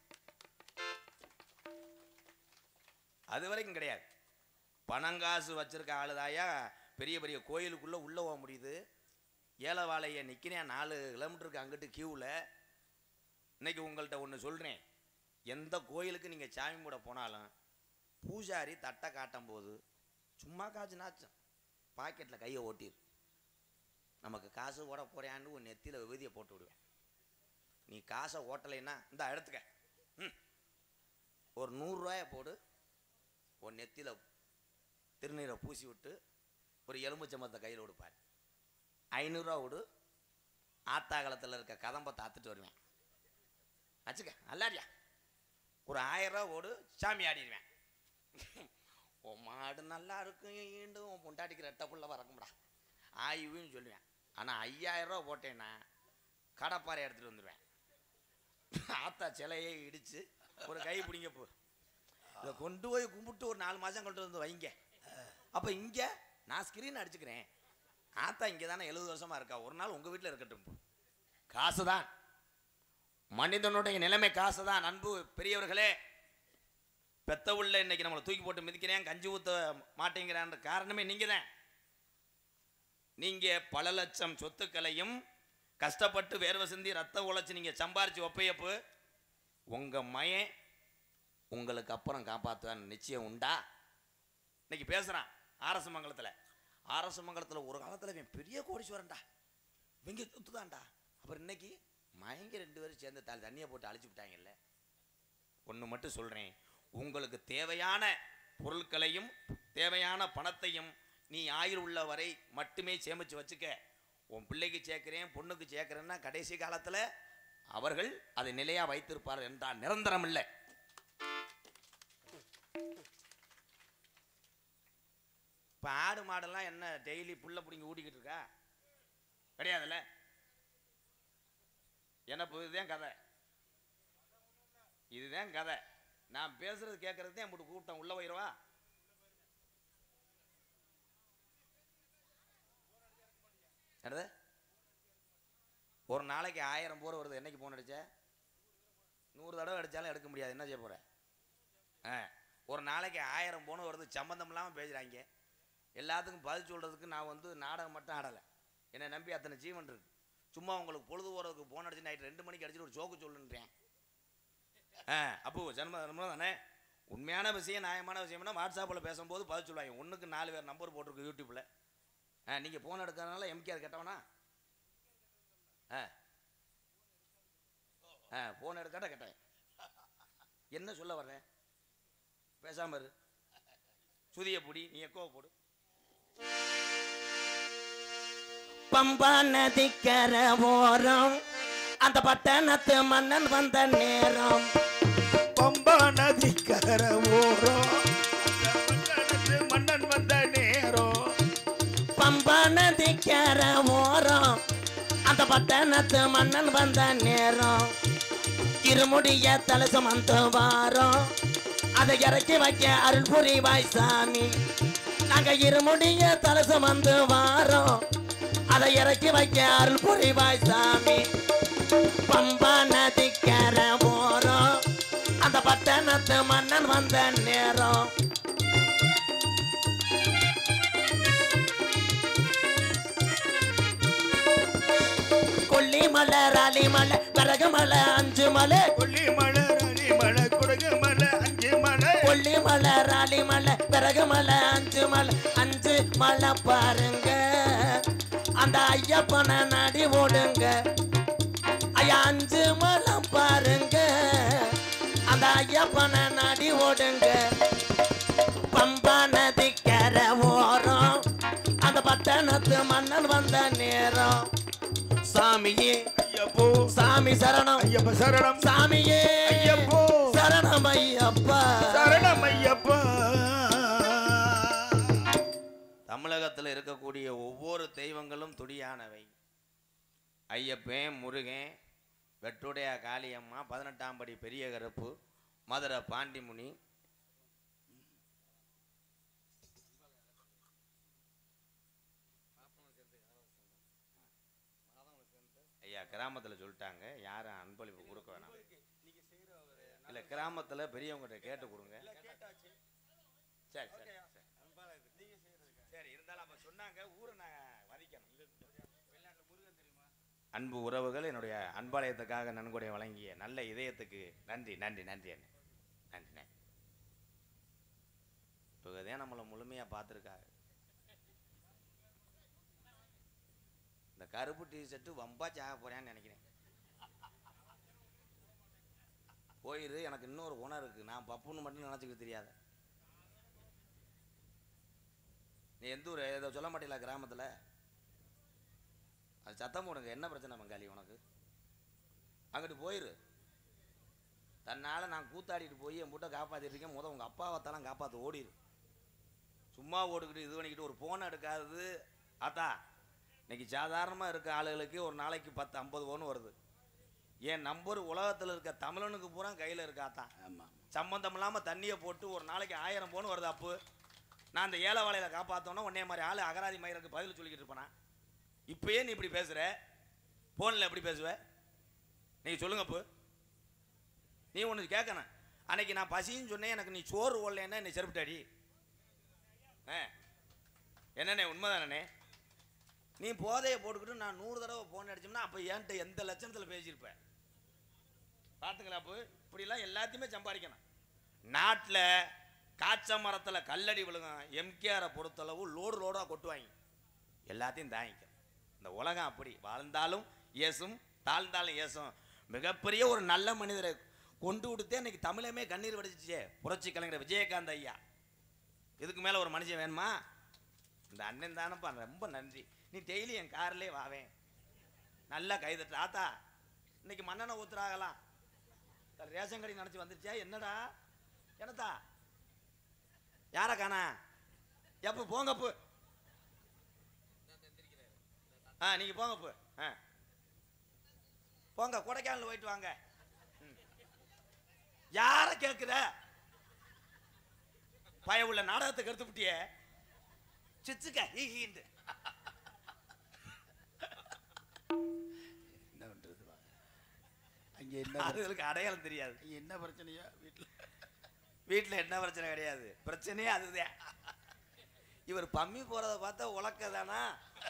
அது வரைக்கும் கிடையாது பணங்காசு வச்சிருக்க ஆளுதாயா பெரிய பெரிய கோயிலுக்குள்ளே உள்ளே போக முடியுது ஏலவாளைய நிற்கிறேன் நாலு கிலோமீட்டருக்கு அங்கிட்டு கியூவில் இன்னைக்கு உங்கள்கிட்ட ஒன்று சொல்கிறேன் எந்த கோயிலுக்கு நீங்கள் சாமி கும்பிட போனாலும் பூஜாரி தட்டை காட்டும் போது சும்மா காசு நாச்சும் பாக்கெட்டில் கையை ஓட்டிரு நமக்கு காசு ஓட போறியான்னு உன் நெத்தியில் விபதியை போட்டு விடுவேன் நீ காசை ஓட்டலைன்னா இந்த எடுத்துக்க ம் ஒரு நூறுரூவாயை போடு உன் நெத்தியில் திருநீரை பூசி விட்டு ஒரு எலும்புச்சம்பத்தை கையில் கொடுப்பார் ஐநூறுரூவா விடு ஆத்தாகலத்தில் இருக்க கதம்பை தாத்துட்டு வருவேன் வச்சுக்க நல்லாரியா ஒரு ஆயிரம் ரூபா ஓடு சாமி ஆடிடுவேன் உன் மாடு நல்லா இருக்கும் ஈண்டும் உன் பொண்டாட்டிக்கு ரெட்டை புள்ள வரக்கும்டா ஆயுன்னு சொல்லுவேன் ஆனால் ஐயாயிரம் ரூபா போட்டேன்னா கடப்பாறை எடுத்துகிட்டு வந்துடுவேன் ஆத்தா சிலையை இடித்து ஒரு கை பிடிங்க போ இதை கொண்டு போய் கும்பிட்டு ஒரு நாலு மாதம் கொண்டு வந்து வைங்க அப்போ இங்கே நான் ஸ்க்ரீன் அடிச்சுக்கிறேன் ஆத்தா இங்கே தானே எழுபது வருஷமாக இருக்கா ஒரு நாள் உங்கள் வீட்டில் இருக்கட்டும் காசு தான் மனிதனுடைய நிலைமை காசு தான் அன்பு பெரியவர்களே பெத்த உள்ள இன்னைக்கு நம்மளை தூக்கி போட்டு மிதிக்கிறேன் கஞ்சி ஊற்ற மாட்டேங்கிறான்ற காரணமே நீங்கள் தான் நீங்கள் பல லட்சம் சொத்துக்களையும் கஷ்டப்பட்டு வேர்வை சிந்தி ரத்த உழைச்சி நீங்கள் சம்பாரிச்சு ஒப்பையப்பு உங்கள் மயன் உங்களுக்கு அப்புறம் காப்பாற்றுவான் நிச்சயம் உண்டா இன்னைக்கு பேசுகிறான் ஆர்எஸ் மங்கலத்தில் ஆர்எஸ் மங்கலத்தில் ஒரு காலத்தில் இவன் பெரிய கோடீஸ்வரன்டா இவங்க சுத்துதான்டா அப்புறம் இன்னைக்கு மயங்க ரெண்டு பேரும் சேர்ந்து த தண்ணியை போட்டு அழிச்சு விட்டாங்கல்ல ஒன்று மட்டும் சொல்கிறேன் உங்களுக்கு தேவையான பொருட்களையும் தேவையான பணத்தையும் நீ ஆயுள் உள்ள வரை மட்டுமே சேமித்து வச்சுக்க உன் பிள்ளைக்கு சேர்க்கிறேன் பொண்ணுக்கு சேர்க்கிறேன்னா கடைசி காலத்தில் அவர்கள் அதை நிலையாக வைத்திருப்பார் என்றால் நிரந்தரம் இல்லை இப்போ ஆடு மாடெல்லாம் என்ன டெய்லி புல்ல பிடிங்கி ஊட்டிக்கிட்டு இருக்கா கிடையாதுல்ல என்ன இப்போ இதுதான் கதை இதுதான் கதை நான் பேசுறது கேட்கறது தான் இப்படி கூட்டம் உள்ள போயிடுவா என்னது ஒரு நாளைக்கு ஆயிரம் போர் வருது என்னைக்கு போன் அடிச்ச நூறு தடவை அடித்தாலும் எடுக்க முடியாது என்ன செய்ய போற ஆ ஒரு நாளைக்கு ஆயிரம் போன் வருது சம்மந்தம் இல்லாமல் பேசுகிறாங்க எல்லாத்துக்கும் பதில் சொல்கிறதுக்கு நான் வந்து நாடகம் மட்டும் ஆடலை என்னை நம்பி அத்தனை ஜீவன் இருக்கு சும்மா உங்களுக்கு பொழுது போகிறதுக்கு போன் அடிச்சு நைட் ரெண்டு மணிக்கு அடிச்சுட்டு ஒரு ஜோக்கு சொல்லுன்றேன் ஆ அப்போ ஜன்ம ஜன்மம் தானே உண்மையான விஷயம் நியாயமான விஷயம்னா வாட்ஸ்அப்பில் பேசும்போது பதில் சொல்லுவாங்க ஒன்றுக்கு நாலு பேர் நம்பர் போட்டிருக்கு யூடியூப்பில் ஆ நீங்கள் ஃபோன் எடுக்கிறதுனால எம்கேஆர் கெட்டவனா ஆ ஆ ஃபோன் எடுக்காட்ட கேட்டேன் என்ன சொல்ல வர்றேன் பேசாம இரு சுதிய பொடி நீ எக்கோ போடு பம்பா நதிக்கர ஓரம் அந்த பட்டணத்து மன்னன் வந்த நேரம் பம்பா நதி கர ஓரம் அந்த மன்னன் வந்த நேரம் பம்பா நதிக்கர ஓரம் அந்த பட்டணத்து மன்னன் வந்த நேரம் இருமுடிய தலை சுமந்து வாரம் அதை இறக்கி வைக்க அருள் புரிவாய் சாமி நாங்க இருமுடிய தலை சுமந்து வாரோம் அதை இறக்கி வைக்க அருள் புரிவாய் சாமி பம்பா நதிக்கர ஓரம் அந்த பட்டணத்து மன்னன் வந்த நேரம் கொல்லிமலை ராலிமலை கரகமலை அஞ்சு மலை கொல்லி மலை ரலி மலை குடகு மலை அஞ்சு மலை கொல்லிமலை மலை ராலி மலை பிறகு மலை அஞ்சு மலை அஞ்சு மலை பாருங்க அந்த ஐயப்பனை நடி ஓடுங்க ஐயா அஞ்சு மலை பாருங்க அந்த ஐயப்பனை நடி ஓடுங்க பம்பா நதிக்கர ஓரம் அந்த பட்டணத்து மன்னன் வந்த நேரம் சாமியே ஐயப்போ சாமி சரணம் ஐயப்ப சரணம் சாமியே ஐயப்போ சரணம் ஐயப்பா சரணம் ஐயப்பா தமிழகத்தில் இருக்கக்கூடிய ஒவ்வொரு தெய்வங்களும் துடியானவை ஐயப்பன் முருகன் வெட்டுடைய காளியம்மா பதினெட்டாம் படி பெரிய கருப்பு மதுரை பாண்டிமுனி ஐயா கிராமத்தில் சொல்லிட்டாங்க யாரும் அன்பளிப்பு கொடுக்க வேணாம் இல்லை கிராமத்தில் பெரியவங்ககிட்ட கேட்டு கொடுங்க சரி சரி சரி சரி இருந்தாலும் அப்ப சொன்னாங்க ஊரை நான் மதிக்கணும் அன்பு உறவுகள் என்னுடைய அன்பாலயத்துக்காக நன்கொடை வழங்கிய நல்ல இதயத்துக்கு நன்றி நன்றி நன்றி அண்ணே நன்றி நன்றி இப்போதான் நம்மளை முழுமையாக பார்த்துருக்காங்க இந்த கருப்பு டிஷர்ட்டு வம்பா சாக போறேன்னு நினைக்கிறேன் போயிரு எனக்கு இன்னொரு குணம் இருக்கு நான் பப்புன்னு மட்டும் நினச்சிக்கிட்டு தெரியாத நீ எந்த ஊர் ஏதோ சொல்ல மாட்டீங்களா கிராமத்தில் அது சத்தம் போடுங்க என்ன பிரச்சனை பங்காளி உனக்கு அங்கிட்டு போயிரு தன்னால் நான் கூத்தாடிட்டு போய் என் மூட்டை காப்பாற்றிட்டு இருக்கேன் முத உங்கள் அப்பாவத்தெல்லாம் காப்பாற்ற ஓடிரு சும்மா ஓடிக்கிட்டு இது பண்ணிக்கிட்டு ஒரு ஃபோன் எடுக்காதது ஆத்தா இன்னைக்கு சாதாரணமாக இருக்க ஆளுகளுக்கு ஒரு நாளைக்கு பத்து ஐம்பது ஃபோன் வருது என் நம்பர் உலகத்தில் இருக்க தமிழனுக்கு பூரா கையில் இருக்காத்தான் ஆமாம் சம்பந்தம் இல்லாமல் தண்ணியை போட்டு ஒரு நாளைக்கு ஆயிரம் போன் வருது அப்பு நான் அந்த ஏழை வாழையில காப்பாற்றோன்னா உன்னே மாதிரி ஆள் அகராதி மயிருக்கு பதில் சொல்லிக்கிட்டு இருப்பேனா இப்பயே நீ இப்படி பேசுற ஃபோனில் எப்படி பேசுவ நீங்கள் சொல்லுங்க அப்பு நீ ஒன்று கேட்கணும் அன்னைக்கு நான் பசின்னு சொன்னேன் எனக்கு நீ சோறு ஓடலைன்னா என்னை செருப்பிட்டாடி ஆ என்னண்ணே உண்மைதானே நீ போதையை போட்டுக்கிட்டு நான் நூறு தடவை ஃபோன் அடிச்சோம்னா அப்போ என்கிட்ட எந்த லட்சணத்தில் பேசியிருப்பேன் பார்த்துங்களா அப்போ இப்படிலாம் எல்லாத்தையுமே சம்பாதிக்கணும் நாட்டில் காய்ச்ச மரத்தில் கல்லடி விழுகும் எம்கேஆரை பொறுத்தளவு லோடு லோடாக கொட்டுவாங்க எல்லாத்தையும் தாங்கிக்க இந்த உலகம் அப்படி வாழ்ந்தாலும் ஏசும் தாழ்ந்தாலும் ஏசும் மிகப்பெரிய ஒரு நல்ல மனிதரை கொண்டு விடுத்தே இன்னைக்கு தமிழமே கண்ணீர் வடிச்சிச்சே புரட்சி கலைஞர் விஜயகாந்த் ஐயா இதுக்கு மேலே ஒரு மனுஷன் வேணுமா இந்த அண்ணன் தானப்பா ரொம்ப நன்றி நீ டெய்லி என் கார்லேயே வாவேன் நல்லா கைதட்டு ஆத்தா இன்னைக்கு மண்ணெண்ணை ஊத்துறாகலாம் ரேஷன் கடை நினச்சி வந்துருச்சா என்னடா என்னத்தா யாரை காணா எப்போ போங்க போ ஆ நீங்க போங்க போ ஆ போங்க கொடைக்கானல் போயிட்டு வாங்க ம். யாரை கேட்குற பய உள்ள நாடகத்தை கெடுத்து விட்டியே சிச்சுக்க ஈகிண்டு என்ன பண்றது வா. அங்க என்ன பிர- அதுகளுக்கு அடையாளம் தெரியாது அங்க என்ன பிரச்சனையா வீட்டுல வீட்டில் என்ன பிரச்சனை கிடையாது பிரச்சனையே அதுதான் இவர் பம்மி போறத பார்த்தா உலக்க தானா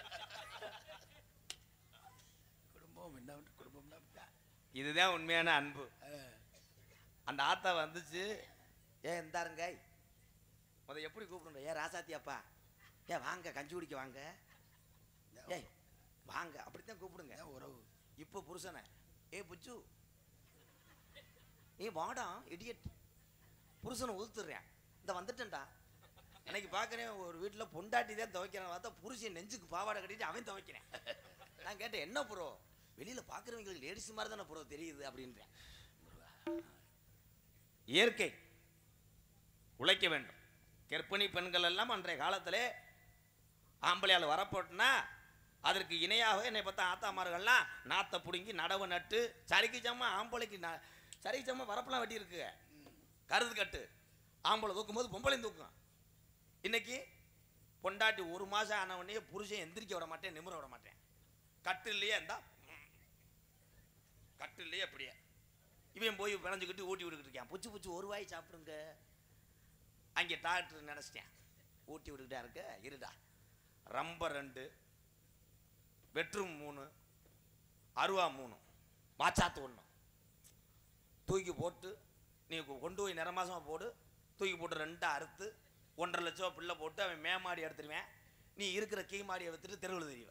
குடும்பம் என்ன பண்றது? குடும்பம்னா அப்படித்தான். இதுதான் உண்மையான அன்பு ஆ. அந்த ஆத்தா வந்துச்சு ஏன் இந்தாருங்க முத எப்படி கூப்பிடுங்க ஏன் ராசாத்தி அப்பா ஏன் வாங்க கஞ்சி குடிக்க வாங்க ஏய் வாங்க அப்படித்தான் கூப்பிடுங்க இதான் உறவு இப்போ புருஷனை ஏ புச்சு ஏ வாடா இடியட் புருஷனை உதுத்துறேன் இந்த வந்துட்டேன்டா அன்னைக்கு பார்க்குறேன் ஒரு வீட்டில் பொண்டாட்டி தான் துவைக்கிறேன் பார்த்தா புருஷன் நெஞ்சுக்கு பாவாடை கட்டிட்டு அவன் துவைக்கிறேன் நான் கேட்டேன் என்ன ப்ரோ வெளியில் பார்க்குறவங்களுக்கு லேடிஸ் மாதிரி தானே ப்ரோ தெரியுது அப்படின்றேன் இயற்கை உழைக்க வேண்டும் கர்ப்பிணி பெண்கள் எல்லாம் அன்றைய காலத்திலே ஆம்பளையால் வரப்போட்டுனா அதற்கு இணையாக என்னை பார்த்தா ஆத்தாமார்கள்லாம் நாத்தை பிடுங்கி நடவு நட்டு சரிக்கு சம்மா ஆம்பளைக்கு ந சரிக்கு சம்மா வரப்பெல்லாம் வெட்டி இருக்கு கருது கட்டு ஆம்பளை தூக்கும்போது பொம்பளையும் தூக்கும் இன்னைக்கு பொண்டாட்டி ஒரு மாதம் ஆன உடனே புருஷன் எந்திரிக்க விட மாட்டேன் நிமிர விட மாட்டேன் கட்டு இல்லையே இருந்தா கட்டு இல்லையே அப்படியே இவன் போய் பிணைஞ்சுக்கிட்டு ஊட்டி விட்டுக்கிட்டு இருக்கான் புச்சு புச்சு ஒரு வாய் சாப்பிடுங்க அங்கே டாக்டர் நினச்சிட்டேன் ஊட்டி விட்டுக்கிட்டா இருக்க இருடா ரம்ப ரெண்டு பெட்ரூம் மூணு அருவா மூணு மாச்சாத்து ஒன்று தூக்கி போட்டு நீ கொ- கொண்டு போய் நிற மாசமா போடு தூக்கி போட்டு ரெண்டா அறுத்து ஒன்றரை லட்சம் பிள்ளை போட்டு அவன் மேமாடி எடுத்துருவேன் நீ இருக்கிற கீ மாடியை வித்துட்டு தெருவில் தெரியுவேன்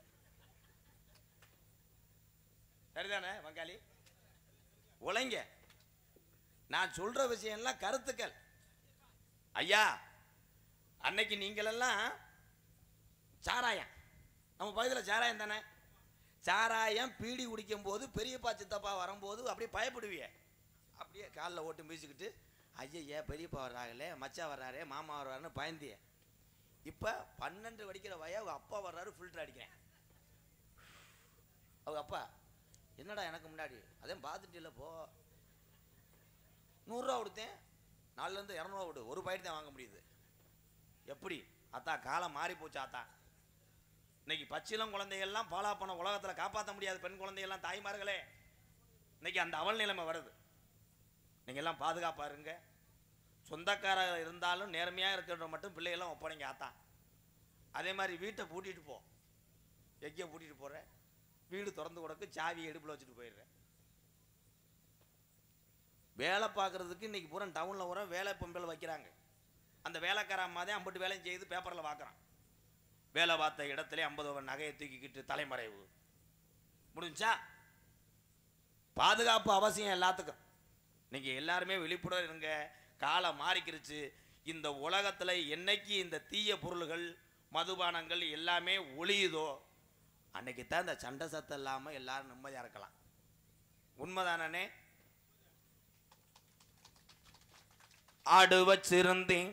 சரிதானே வங்காளி உழைங்க நான் சொல்ற விஷயம்லாம் கருத்துக்கள் ஐயா அன்னைக்கு நீங்களெல்லாம் சாராயம் நம்ம பகுதியில் சாராயம் தானே சாராயம் பீடி குடிக்கும் போது பெரியப்பா சித்தப்பா வரும்போது அப்படியே பயப்படுவிய அப்படியே காலில் ஓட்டு மீசிக்கிட்டு ஐயய்யா பெரியப்பா வர்றாங்களே மச்சா வர்றாரே மாமா வர்றாருன்னு பயந்திய இப்போ பன்னெண்டு வடிக்கிற வய அவங்க அப்பா வர்றாரு ஃபில்டர் அடிக்கிறேன் அவங்க அப்பா என்னடா எனக்கு முன்னாடி அதே பார்த்துட்டு இல்லை போ நூறுரூவா கொடுத்தேன் நாலுலேருந்து இரநூறுவா கொடு ஒரு பாக்கெட் தான் வாங்க முடியுது எப்படி அத்தா காலம் மாறி போச்சு அத்தா இன்னைக்கு பச்சிலம் குழந்தைகள்லாம் பாலா பண்ண உலகத்தில் காப்பாற்ற முடியாத பெண் குழந்தைகள்லாம் தாய்மார்களே இன்னைக்கு அந்த அவல் நிலைமை வருது நீங்க எல்லாம் பாதுகாப்பா இருங்க சொந்தக்காரர் இருந்தாலும் நேர்மையாக இருக்கிற மட்டும் பிள்ளைகள்லாம் ஒப்படைங்க ஆத்தா அதே மாதிரி வீட்டை பூட்டிட்டு போ எங்கேயோ பூட்டிட்டு போற வீடு திறந்து கொடுக்கு சாவி எடுப்பில் வச்சுட்டு போயிடுறேன் வேலை பார்க்கறதுக்கு இன்னைக்கு பூரா டவுனில் பூரா வேலை பொம்பளை வைக்கிறாங்க அந்த வேலைக்கார அம்மா தான் ஐம்பது வேலையும் செய்து பேப்பரில் பார்க்குறான் வேலை பார்த்த இடத்துல ஐம்பது ரூபாய் நகையை தூக்கிக்கிட்டு தலைமறைவு முடிஞ்சா பாதுகாப்பு அவசியம் எல்லாத்துக்கும் நீங்க எல்லாருமே விழிப்புடன் இருங்க காலம் மாறிக்கிருச்சு இந்த உலகத்துல என்னைக்கு இந்த தீய பொருள்கள் மதுபானங்கள் எல்லாமே ஒளியுதோ அன்னைக்கு தான் இந்த சண்டை சத்தம் இல்லாம எல்லாரும் நிம்மதியா இருக்கலாம் உண்மைதானே ஆடு வச்சிருந்தேன்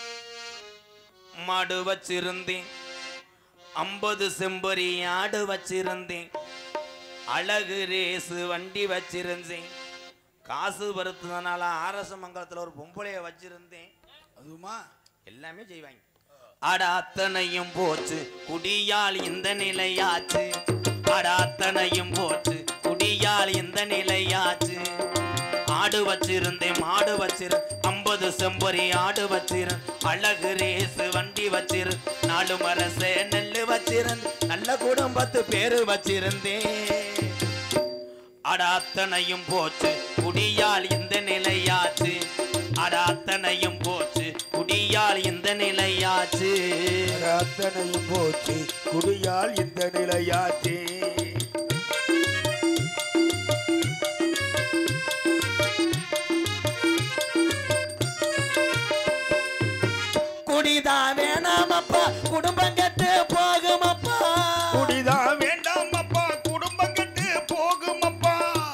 மாடு வச்சிருந்தேன் ஐம்பது செம்பரி ஆடு வச்சிருந்தேன் அழகு ரேசு வண்டி வச்சிருந்தேன் காசு பருத்துனால ஆரச மங்கலத்தில் ஒரு பொம்பளைய வச்சிருந்தேன் அதுமா எல்லாமே செய்வாங்க அட அத்தனையும் போச்சு குடியால் இந்த நிலையாச்சு அட அத்தனையும் போச்சு குடியால் இந்த நிலையாச்சு ஆடு வச்சிருந்தேன் மாடு வச்சிரு ஐம்பது செம்பரி ஆடு வச்சிரு அழகு ரேசு வண்டி வச்சிரு நாலு மரசே நெல்லு வச்சிருந்து நல்ல குடும்பத்து பேரு வச்சிருந்தேன் அட அத்தனையும் போச்சு குடியால் இந்த நிலையாச்சு அட அத்தனையும் போச்சு குடியால் இந்த நிலையாச்சு அத்தனையும் போச்சு குடியால் இந்த நிலையாச்சு குடிதா வேணாமப்பா குடும்பம் கெட்டு போகுமப்பா குடிதான் வேண்டாம் அப்பா குடும்பம் கெட்டு போகும் அப்பா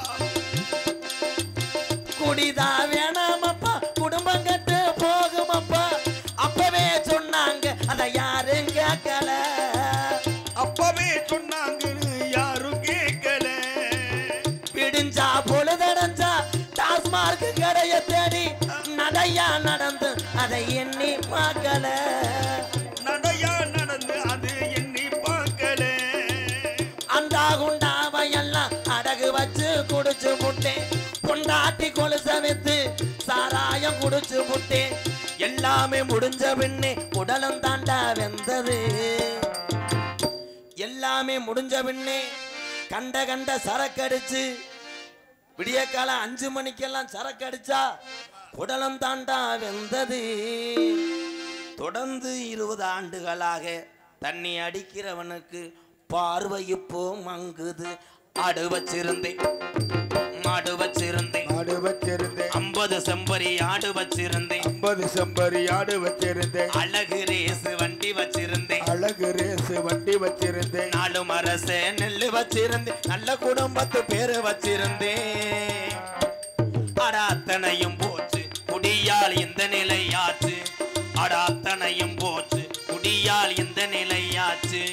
குடிதா வேணாமப்பா குடும்பம் கெட்டு போகுமப்பா அப்பவே சொன்னாங்க அத யாரும் கேட்கல அப்பவே சொன்னாங்கன்னு யாரும் கேட்கல பிடிஞ்சா பொழுதடைஞ்சா டாஸ்மார்க் கடைய தேடி நடையா நடந்து அதை எண்ணி பார்க்கல நடையா நடந்து அது எண்ணி பார்க்கல அந்த குண்டாவையெல்லாம் அடகு வச்சு குடிச்சு முட்டேன் பொண்டாட்டி கொலுச வித்து சாராயம் குடிச்சு முட்டேன் எல்லாமே முடிஞ்ச பின்னே உடலும் தாண்டா வெந்தது எல்லாமே முடிஞ்ச பின்னே கண்ட கண்ட சரக்கடிச்சு விடிய காலம் அஞ்சு மணிக்கெல்லாம் சரக்கு அடிச்சா உடலம் தாண்டா வெந்தது தொடர்ந்து இருபது ஆண்டுகளாக தண்ணி அடிக்கிறவனுக்கு பார்வை இப்போ மங்குது ஆடு வச்சிருந்தேன் மாடு வச்சிருந்தேன் ஆடு வச்சிருந்தேன் ஐம்பது செம்பரி ஆடு வச்சிருந்தேன் ஐம்பது செம்பரி ஆடு வச்சிருந்தேன் அழகு ரேசு வண்டி வச்சிருந்தேன் அழகு ரேசு வண்டி வச்சிருந்தேன் நாலு மரசே நெல்லு வச்சிருந்தேன் நல்ல குடும்பத்து பேரு வச்சிருந்தேன் அட அத்தனையும் போச்சு குடியால் இந்த நிலையாச்சு அட அத்தனையும் போச்சு குடியால் இந்த நிலையாச்சு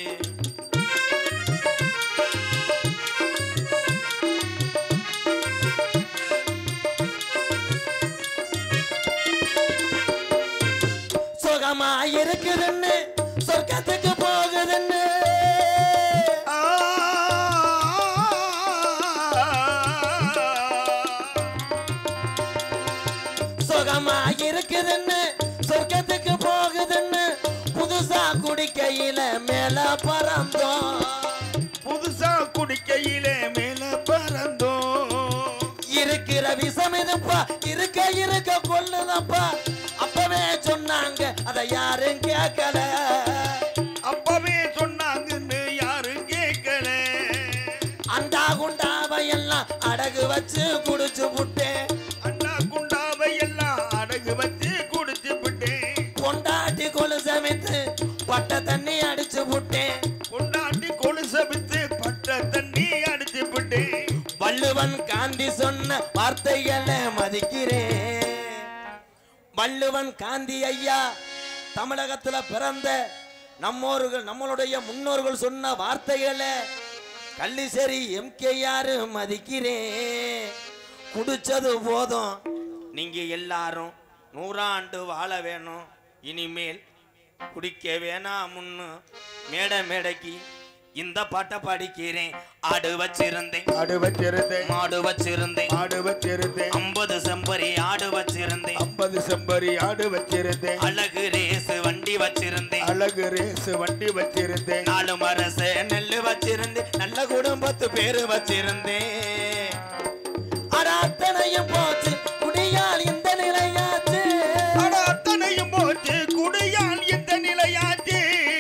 சுகமா இருக்குதுன்னு சொர்க்கத்துக்கு போகுதுன்னு ஆ. சுகமா இருக்குதுன்னு சொர்க்கத்துக்கு போகுதுன்னு புதுசா குடிக்கையில மேல பறந்தோம் புதுசா குடிக்கையிலே மேல பறந்தோம் இருக்கிற விஷம் இதுப்பா இருக்க இருக்க கொல்லுதப்பா அப்பவே அத யாரும் கேட்கல அப்பவே சொன்னாங்கன்னு யாரும் கேட்கல அண்டா குண்டாவை எல்லாம் அடகு வச்சு குடிச்சு புட்டேன் அண்ணா குண்டாவை எல்லாம் அடகு வச்சு குடிச்சு விட்டேன் கொண்டாட்டி கொலு சமைத்து பட்ட தண்ணி அடிச்சு புட்டேன் கொண்டாட்டி கொலுச வித்து பட்ட தண்ணி அடிச்சு விட்டேன் வள்ளுவன் காந்தி சொன்ன வார்த்தைகளை மதிக்கிறேன் வள்ளுவன் காந்தி ஐயா தமிழகத்துல பிறந்த நம்மோர்கள் நம்மளுடைய முன்னோர்கள் சொன்ன வார்த்தைகளை கள்ளிசேரி எம்கேஆர் மதிக்கிறேன் குடிச்சது போதும் நீங்க எல்லாரும் நூறாண்டு வாழ வேணும் இனிமேல் குடிக்க வேணாம் முன்னு மேடை மேடைக்கு இந்த பாட்டை படிக்கிறேன் ஆடு வச்சிருந்தேன் ஆடு வச்சிருந்தேன் மாடு வச்சிருந்தேன் ஆடு வச்சிருந்தேன் ஐம்பது செம்பரி ஆடு வச்சிருந்தேன் ஐம்பது செம்பரி ஆடு வச்சிருந்தேன் அழகு ரேஸ் வண்டி வச்சிருந்தேன் அழகு ரேஸ் வண்டி வச்சிருந்தேன் நாலு மரச நெல்லு வச்சிருந்தேன் நல்ல குடும்பத்து பேரு வச்சிருந்தேன் அட அத்தனையும் போச்சு குடியால் இந்த நிலையாச்சு அட அத்தனையும் போச்சு குடியால் இந்த நிலையாச்சு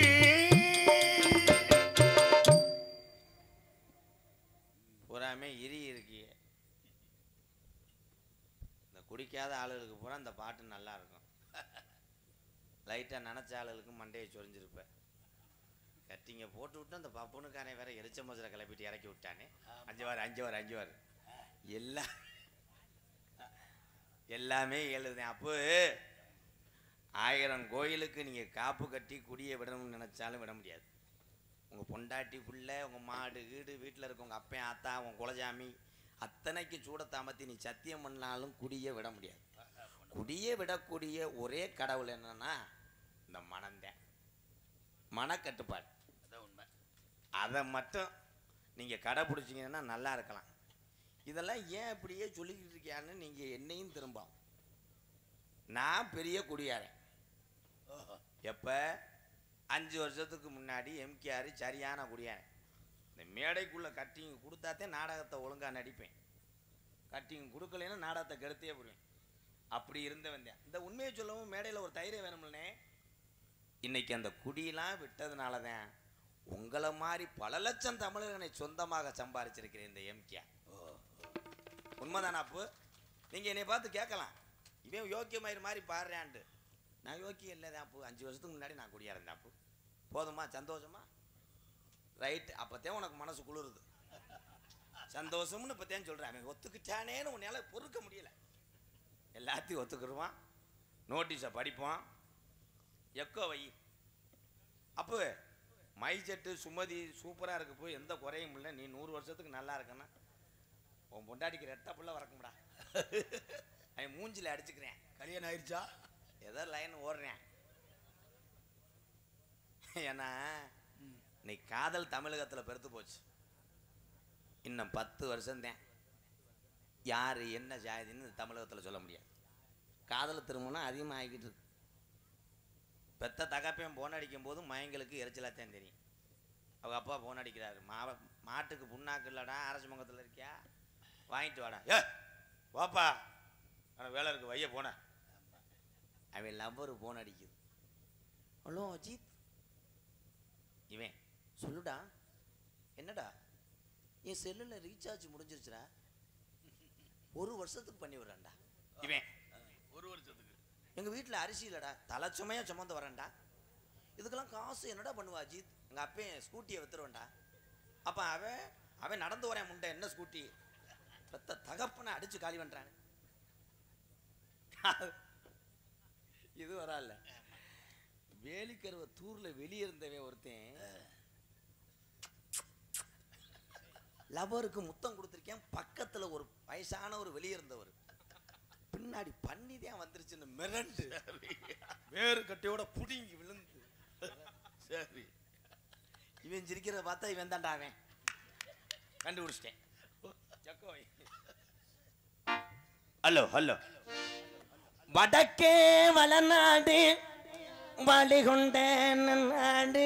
பூராமே இரி இருக்கிய இந்த குடிக்காத ஆளுகளுக்கு பூரா இந்த பாட்டு நல்லா இருக்கும் லைட்டாக நினச்ச ஆளுகளுக்கு மண்டையை சொரிஞ்சிருப்ப கட்டிங்க போட்டு விட்டு அந்த பப்புனுக்காரன் வேற எரிச்ச மோசரை கிளப்பிட்டு இறக்கி விட்டானே அஞ்சு வாரம் அஞ்சு வாரம் அஞ்சு வாரம் எல்லாம் எல்லாமே எழுதுறேன் அப்போ ஆயிரம் கோயிலுக்கு நீங்கள் காப்பு கட்டி குடியை விடணும்னு நினச்சாலும் விட முடியாது உங்கள் பொண்டாட்டி புள்ள உங்கள் மாடு வீடு வீட்டில் இருக்க உங்கள் அப்பன் ஆத்தா உன் குலசாமி அத்தனைக்கு சூட தாமத்தி நீ சத்தியம் பண்ணாலும் குடியை விட முடியாது குடியை விடக்கூடிய ஒரே கடவுள் என்னன்னா இந்த மனந்தேன் மனக்கட்டுப்பாடு அதை மட்டும் நீங்கள் கடைப்பிடிச்சிங்கன்னா நல்லா இருக்கலாம் இதெல்லாம் ஏன் இப்படியே சொல்லிக்கிட்டு இருக்கியான்னு நீங்கள் என்னையும் திரும்பலாம் நான் பெரிய குடியாரன் எப்போ அஞ்சு வருஷத்துக்கு முன்னாடி எம்கேஆர் சரியான குடியாரன் இந்த மேடைக்குள்ளே கட்டிங் கொடுத்தாத்தே நாடகத்தை ஒழுங்காக நடிப்பேன் கட்டிங் கொடுக்கலைன்னா நாடகத்தை கெடுத்தே போடுவேன் அப்படி இருந்தவன் தான் இந்த உண்மையை சொல்லவும் மேடையில் ஒரு தைரியம் வேணும்லனே இன்னைக்கு அந்த குடியெல்லாம் விட்டதுனால தான் உங்களை மாதிரி பல லட்சம் தமிழர்களை சொந்தமாக சம்பாரிச்சிருக்கிறேன் இந்த எம்கே உண்மைதானா அப்பு நீங்கள் என்னை பார்த்து கேட்கலாம் இவன் யோக்கியமயிர் மாதிரி பாடுறான்ட்டு நான் யோக்கியம் இல்லை தான் அப்பு அஞ்சு வருஷத்துக்கு முன்னாடி நான் குடியா இருந்தேன் அப்பு போதுமா சந்தோஷமா ரைட் அப்போத்தே உனக்கு மனசு குளிருது சந்தோஷம்னு இப்போத்தேன் சொல்கிறேன் அவன் ஒத்துக்கிட்டானேன்னு உன்னால் பொறுக்க முடியல எல்லாத்தையும் ஒத்துக்கிடுவான் நோட்டீஸை படிப்பான் எக்கோ வை அப்போ மைச்சட்டு சுமதி சூப்பராக இருக்கு போய் எந்த குறையும் இல்லை நீ நூறு வருஷத்துக்கு நல்லா இருக்கன்னா உன் பொண்டாட்டிக்கு ரெட்ட புள்ள வரக்கும்டா அவன் மூஞ்சில அடிச்சுக்கிறேன் கல்யாணம் ஆயிடுச்சா ஏதோ லைன் ஓடுறேன் ஏன்னா நீ காதல் தமிழகத்தில் பெருத்து போச்சு இன்னும் பத்து வருஷம்தான் யார் என்ன ஜாதின்னு தமிழகத்தில் சொல்ல முடியாது காதல் திருமணம் அதிகமாக ஆகிக்கிட்டு இருக்கு பெத்த தகப்பையும் போன் அடிக்கும் போது மயங்களுக்கு எரிச்சலாக தான் தெரியும் அவங்க அப்பா போன் அடிக்கிறாரு மாவ மாட்டுக்கு புண்ணாக்கு இல்லடா அரசு மங்கத்தில் இருக்கியா வாங்கிட்டு வாடா ஏ வாப்பா ஆனால் வேலை இருக்கு வைய போன அவன் லவ்வரு போன் அடிக்குது ஹலோ அஜித் இவன் சொல்லுடா என்னடா என் செல்லில் ரீசார்ஜ் முடிஞ்சிருச்சுடா ஒரு வருஷத்துக்கு பண்ணி விடுறேன்டா இவன் ஒரு வருஷத்துக்கு எங்கள் வீட்டில் அரிசி இல்லைடா தலை சுமையாக சுமந்து வரேன்டா இதுக்கெல்லாம் காசு என்னடா பண்ணுவா அஜித் எங்கள் அப்பன் ஸ்கூட்டியை வித்துருவேன்டா அப்போ அவன் அவன் நடந்து வரேன் முண்டை என்ன ஸ்கூட்டி பெத்த தகப்பனை அடிச்சு காலி பண்ணுறான் இது வரால வேலிக்கருவ தூர்ல வெளியே இருந்தவன் ஒருத்தன் லவருக்கு முத்தம் கொடுத்துருக்கேன் பக்கத்துல ஒரு வயசான ஒரு வெளியே இருந்தவர் பின்னாடி பண்ணி தான் வந்துருச்சுன்னு மிரண்டு வேறு கட்டையோட புடுங்கி விழுந்து சரி இவன் சிரிக்கிறத பார்த்தா இவன் தான்டா அவன் கண்டுபிடிச்சிட்டேன் ஹலோ ஹலோ வடக்கே வளநாடு வழிகொண்ட நாடு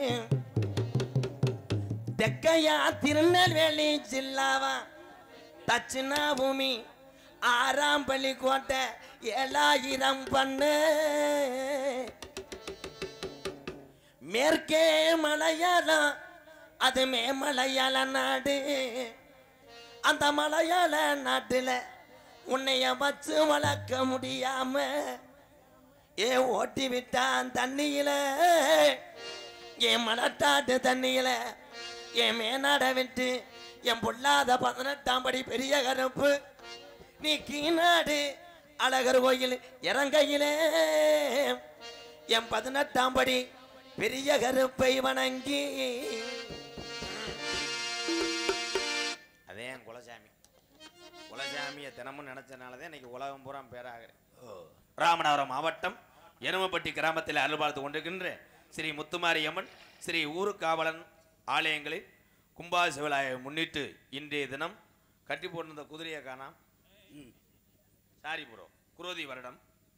தெக்கையா திருநெல்வேலி ஜில்லாவா தட்சிணா பூமி ஆறாம் பள்ளி கோட்டை ஏழாயிரம் பண்ணு மேற்கே மலையாளம் அது மேமலையாள நாடு அந்த மலையாள நாட்டுல உன்னைய வச்சு வளர்க்க முடியாம ஏ ஓட்டி விட்டான் தண்ணியில என் மலட்டாட்டு தண்ணியில என் மேனாட விட்டு என் பொல்லாத பதினெட்டாம் படி பெரிய கருப்பு நீ கீநாடு அழகர் கோயில் இறங்கையிலே என் பதினெட்டாம் படி பெரிய கருப்பை வணங்கி அதே என் குலசாமி குலசாமியை தினமும் நினைச்சனால தான் இன்னைக்கு உலகம் பூரா பேராகிறேன் ராமநாதபுரம் மாவட்டம் எருமப்பட்டி கிராமத்தில் அருள் பார்த்து கொண்டிருக்கின்ற ஸ்ரீ முத்துமாரியம்மன் ஸ்ரீ ஊருக்காவலன் ஆலயங்களில் கும்பாசிவலாயை முன்னிட்டு இன்றைய தினம் கட்டி போட்டிருந்த குதிரையை காணாம் சாரி ப்ரோ குரோதி வருடம்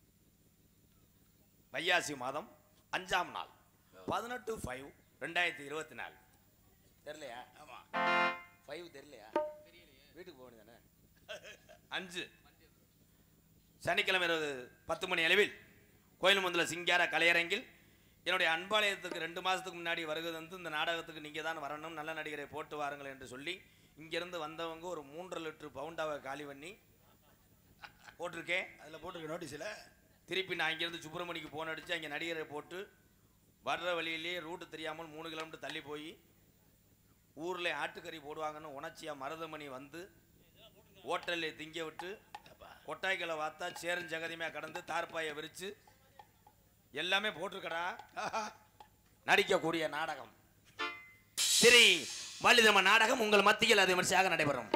வையாசி மாதம் அஞ்சாம் நாள் பதினெட்டு ஃபைவ் ரெண்டாயிரத்தி இருபத்தி நாலு தெரியலையா ஆமா ஃபைவ் தெரியலையா வீட்டுக்கு போகணும் தானே அஞ்சு சனிக்கிழமை இரவு பத்து மணி அளவில் கோயில் முந்தில சிங்கார கலையரங்கில் என்னுடைய அன்பாலயத்துக்கு ரெண்டு மாதத்துக்கு முன்னாடி வருகிறது வந்து இந்த நாடகத்துக்கு நீங்கள் தான் வரணும் நல்ல நடிகரை போட்டு வாருங்கள் என்று சொல்லி இங்கேருந்து வந்தவங்க ஒரு மூன்றரை லிட்டர் பவுண்டாவை காலி பண்ணி போட்டிருக்கேன் அதில் போட்டிருக்க நோட்டீஸில் திருப்பி நான் இங்கேருந்து சுப்பிரமணிக்கு போன் அடித்து அங்கே நடிகரை போட்டு வர்ற வழியிலேயே ரூட்டு தெரியாமல் மூணு கிலோமீட்டர் தள்ளி போய் ஊரில் ஆட்டுக்கறி போடுவாங்கன்னு உணர்ச்சியாக மருதமணி வந்து ஹோட்டலில் திங்க விட்டு கொட்டாய்களை வாத்தா சேரும் ஜெகதியுமே கடந்து தார்பாயை விரித்து எல்லாமே போட்டிருக்கடா நடிக்கக்கூடிய நாடகம் சரி வள்ளிதம நாடகம் உங்கள் மத்தியில் அது விமர்சையாக நடைபெறும்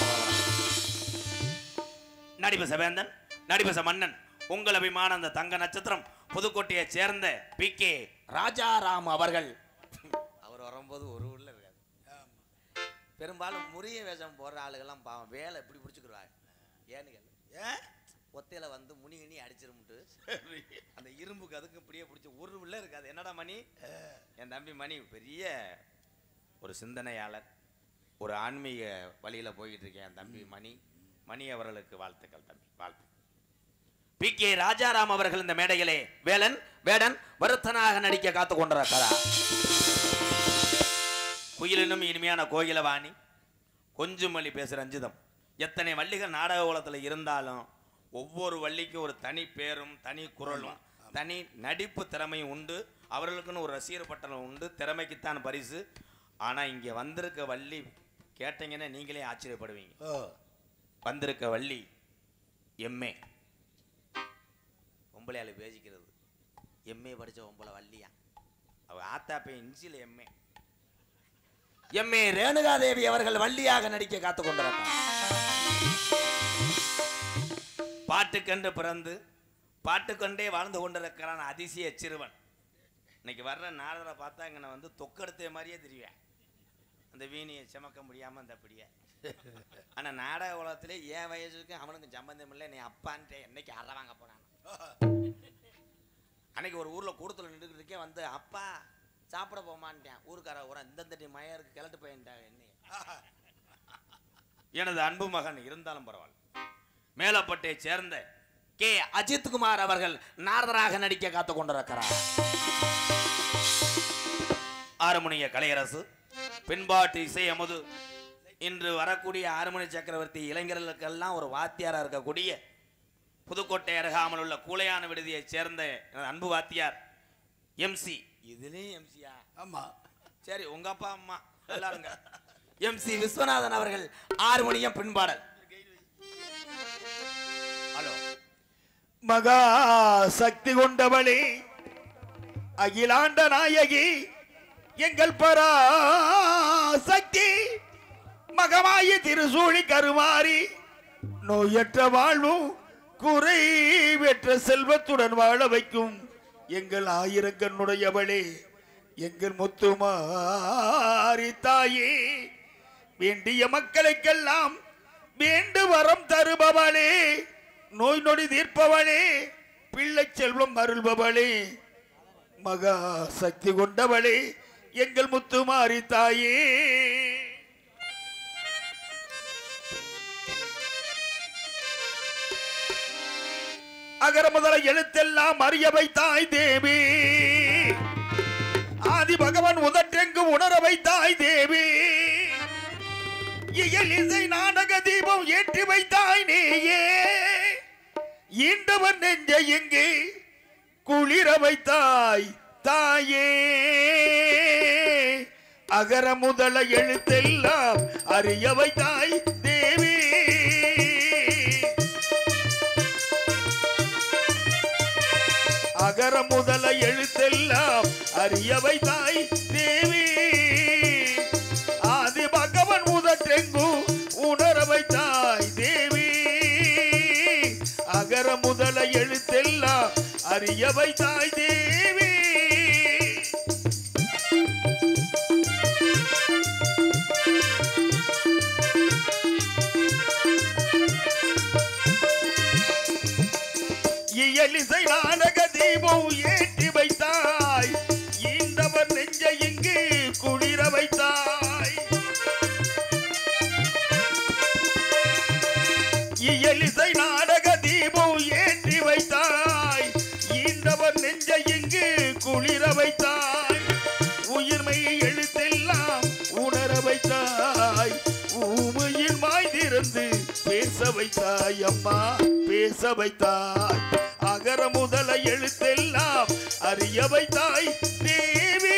நடிபச வேந்தன் நடிபச மன்னன் உங்கள் அபிமான அந்த தங்க நட்சத்திரம் புதுக்கோட்டையைச் சேர்ந்த பி கே ராஜாராம் அவர்கள் அவர் வரும்போது ஒரு ஊர்ல இருக்காது பெரும்பாலும் முறிய வேஷம் போடுற ஆளுகள்லாம் பாவம் வேலை இப்படி பிடிச்சிக்கிறாங்க ஏன்னு கேளு ஏன் ஒத்தையில வந்து முனிகினி அடிச்சிருமுட்டு அந்த இரும்புக்கு அதுக்கு இப்படியே பிடிச்சி ஒரு உள்ள இருக்காது என்னடா மணி என் தம்பி மணி பெரிய ஒரு சிந்தனையாளர் ஒரு ஆன்மீக வழியில போயிட்டு இருக்கேன் என் தம்பி மணி மணி அவர்களுக்கு வாழ்த்துக்கள் தம்பி வாழ்த்து பி கே ராஜாராம் அவர்கள் இந்த மேடையிலே வேலன் வேடன் வருத்தனாக நடிக்க காத்து கொண்டிருக்கிறார் குயிலினும் இனிமையான கோகிலவாணி கொஞ்சுமல்லி பேசுகிற ரஞ்சிதம் எத்தனை வள்ளிகள் நாடக குலத்தில் இருந்தாலும் ஒவ்வொரு வள்ளிக்கும் ஒரு தனி பேரும் தனி குரலும் தனி நடிப்பு திறமையும் உண்டு அவர்களுக்குன்னு ஒரு ரசிகர் பட்டணம் உண்டு திறமைக்குத்தான் பரிசு ஆனால் இங்கே வந்திருக்க வள்ளி கேட்டீங்கன்னா நீங்களே ஆச்சரியப்படுவீங்க ஓ வந்திருக்க வள்ளி எம்ஏ பொம்பளையாளு பேசிக்கிறது எம்ஏ படிச்ச பொம்பளை வள்ளியா அவ ஆத்தா பையன் இன்சியில் எம்ஏ எம்ஏ ரேணுகாதேவி அவர்கள் வள்ளியாக நடிக்க காத்து கொண்டிருக்கிறார் பாட்டுக்கண்டு பிறந்து பாட்டுக்கொண்டே வாழ்ந்து கொண்டிருக்கிறான் அதிசய சிறுவன் இன்னைக்கு வர்ற நாரதரை பார்த்தா இங்கே வந்து தொக்கெடுத்த மாதிரியே தெரிவேன் அந்த வீணியை சுமக்க முடியாமல் அந்த அப்படியே ஆனால் நாடக உலகத்திலே என் வயசுக்கு அவனுக்கு சம்பந்தம் இல்லை நீ அப்பான்ட்டே என்னைக்கு அற வாங்க போனான் அன்னைக்கு ஒரு ஊரில் கூடத்தில் நின்றுக்கிட்டே வந்து அப்பா சாப்பிட போமான்ட்டேன் ஊருக்கார ஊரா இந்த தட்டி மயருக்கு கிளட்டு போயின்ட்டாங்க என்னைய எனது அன்பு மகன் இருந்தாலும் பரவாயில்ல மேலப்பட்டை சேர்ந்த கே அஜித்குமார் அவர்கள் நாரதராக நடிக்க காத்து கொண்டிருக்கிறார் ஆறுமணிய கலையரசு பின்பாட்டு இசை அமுது இன்று வரக்கூடிய ஆறுமணி சக்கரவர்த்தி இளைஞர்களுக்கெல்லாம் ஒரு வாத்தியாரா இருக்கக்கூடிய புதுக்கோட்டை அருகாமல் உள்ள கூலையான விடுதியைச் சேர்ந்த எனது அன்பு வாத்தியார் எம்சி இதுலயும் எம்சியா ஆமா சரி உங்க அப்பா அம்மா எல்லாருங்க எம் சி விஸ்வநாதன் அவர்கள் ஆறு மணியம் பின்பாடல் ஹலோ மகா சக்தி கொண்டவளே அகிலாண்ட நாயகி எங்கள் பராசக்தி மகமாயி திருசூழி கருமாறி நோயற்ற வாழ்வும் குறை வெற்ற செல்வத்துடன் வாழ வைக்கும் எங்கள் ஆயிரங்கண்ணுடையவளே எங்கள் முத்துமாரி தாயே வேண்டிய மக்களுக்கெல்லாம் வேண்டு வரம் தருபவளே நோய் நொடி தீர்ப்பவளே பிள்ளை செல்வம் அருள்பவளே மகா சக்தி கொண்டவளே எங்கள் முத்துமாரி தாயே அகர முதல எழுத்தெல்லாம் அறிய வைத்தாய் தேவி பகவன் உதற்றெங்கு உணர வைத்தாய் தேவி இயலிசை நாடக தீபம் ஏற்றி வைத்தாய் நீயே ஈண்டவன் நெஞ்ச எங்கே குளிர வைத்தாய் தாயே அகர முதல எழுத்தெல்லாம் அறிய வைத்தாய் தேவி அகர முதல எழுத்தெல்லாம் அறிய வைத்தாய் தேவி ஆதி பகவன் முதற்றெங்கு உணர வைத்தாய் தேவி அகர முதல எழுத்தெல்லாம் அறிய வைத்தாய் தேவி இயலிசை நாடக தீபம் ஏற்றி வைத்தாய் ஈண்டவர் நெஞ்ச இங்கு குளிர வைத்தாய் இயலிசை நாடக தீபம் ஏற்றி வைத்தாய் ஈண்டவர் நெஞ்ச இங்கு குளிர வைத்தாய் உயிர்மை எழுத்தெல்லாம் உணர வைத்தாய் ஊமையின் வாய் திறந்து பேச வைத்தாய் அம்மா பேச வைத்தாய் அகர முதல எழுத்தெல்லாம் அறிய வைத்தாய் தேவி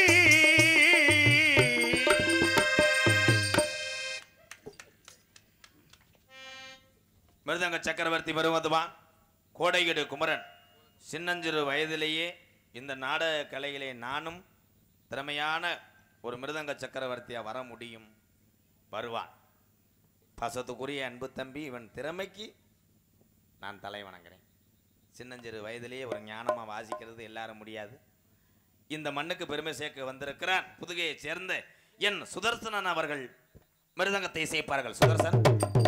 மிருதங்க சக்கரவர்த்தி பருவத்துவான் கோடைகிடு குமரன் சின்னஞ்சிறு வயதிலேயே இந்த நாடக கலையிலே நானும் திறமையான ஒரு மிருதங்க சக்கரவர்த்தியா வர முடியும் வருவான் பசத்துக்குரிய அன்பு தம்பி இவன் திறமைக்கு நான் தலை வணங்குறேன் சின்னஞ்சிறு வயதிலேயே ஒரு ஞானமாக வாசிக்கிறது எல்லாரும் முடியாது இந்த மண்ணுக்கு பெருமை சேர்க்க வந்திருக்கிறான் புதுகையைச் சேர்ந்த என் சுதர்சனன் அவர்கள் மிருதங்கத்தை இசைப்பார்கள் சுதர்சன்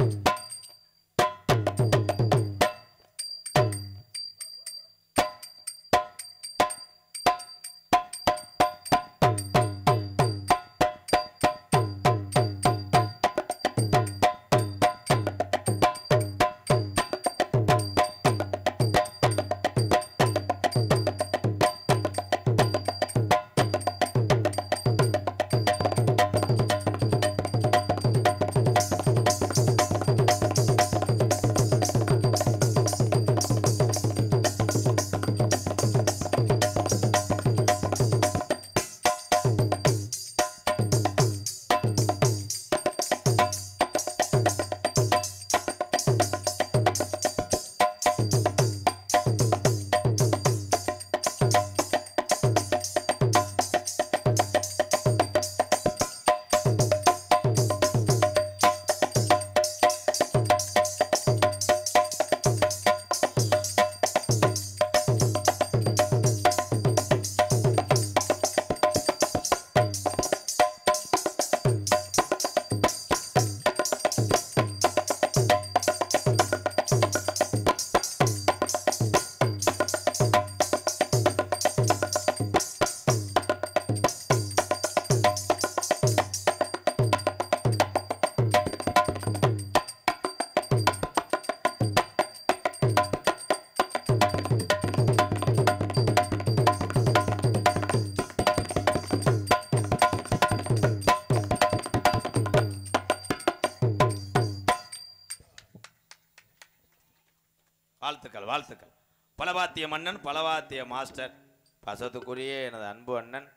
வாழ்த்துக்கள் வாழ்த்துக்கள் பலவாத்திய மன்னன் பலவாத்திய மாஸ்டர் பசத்துக்குரிய எனது அன்பு அண்ணன்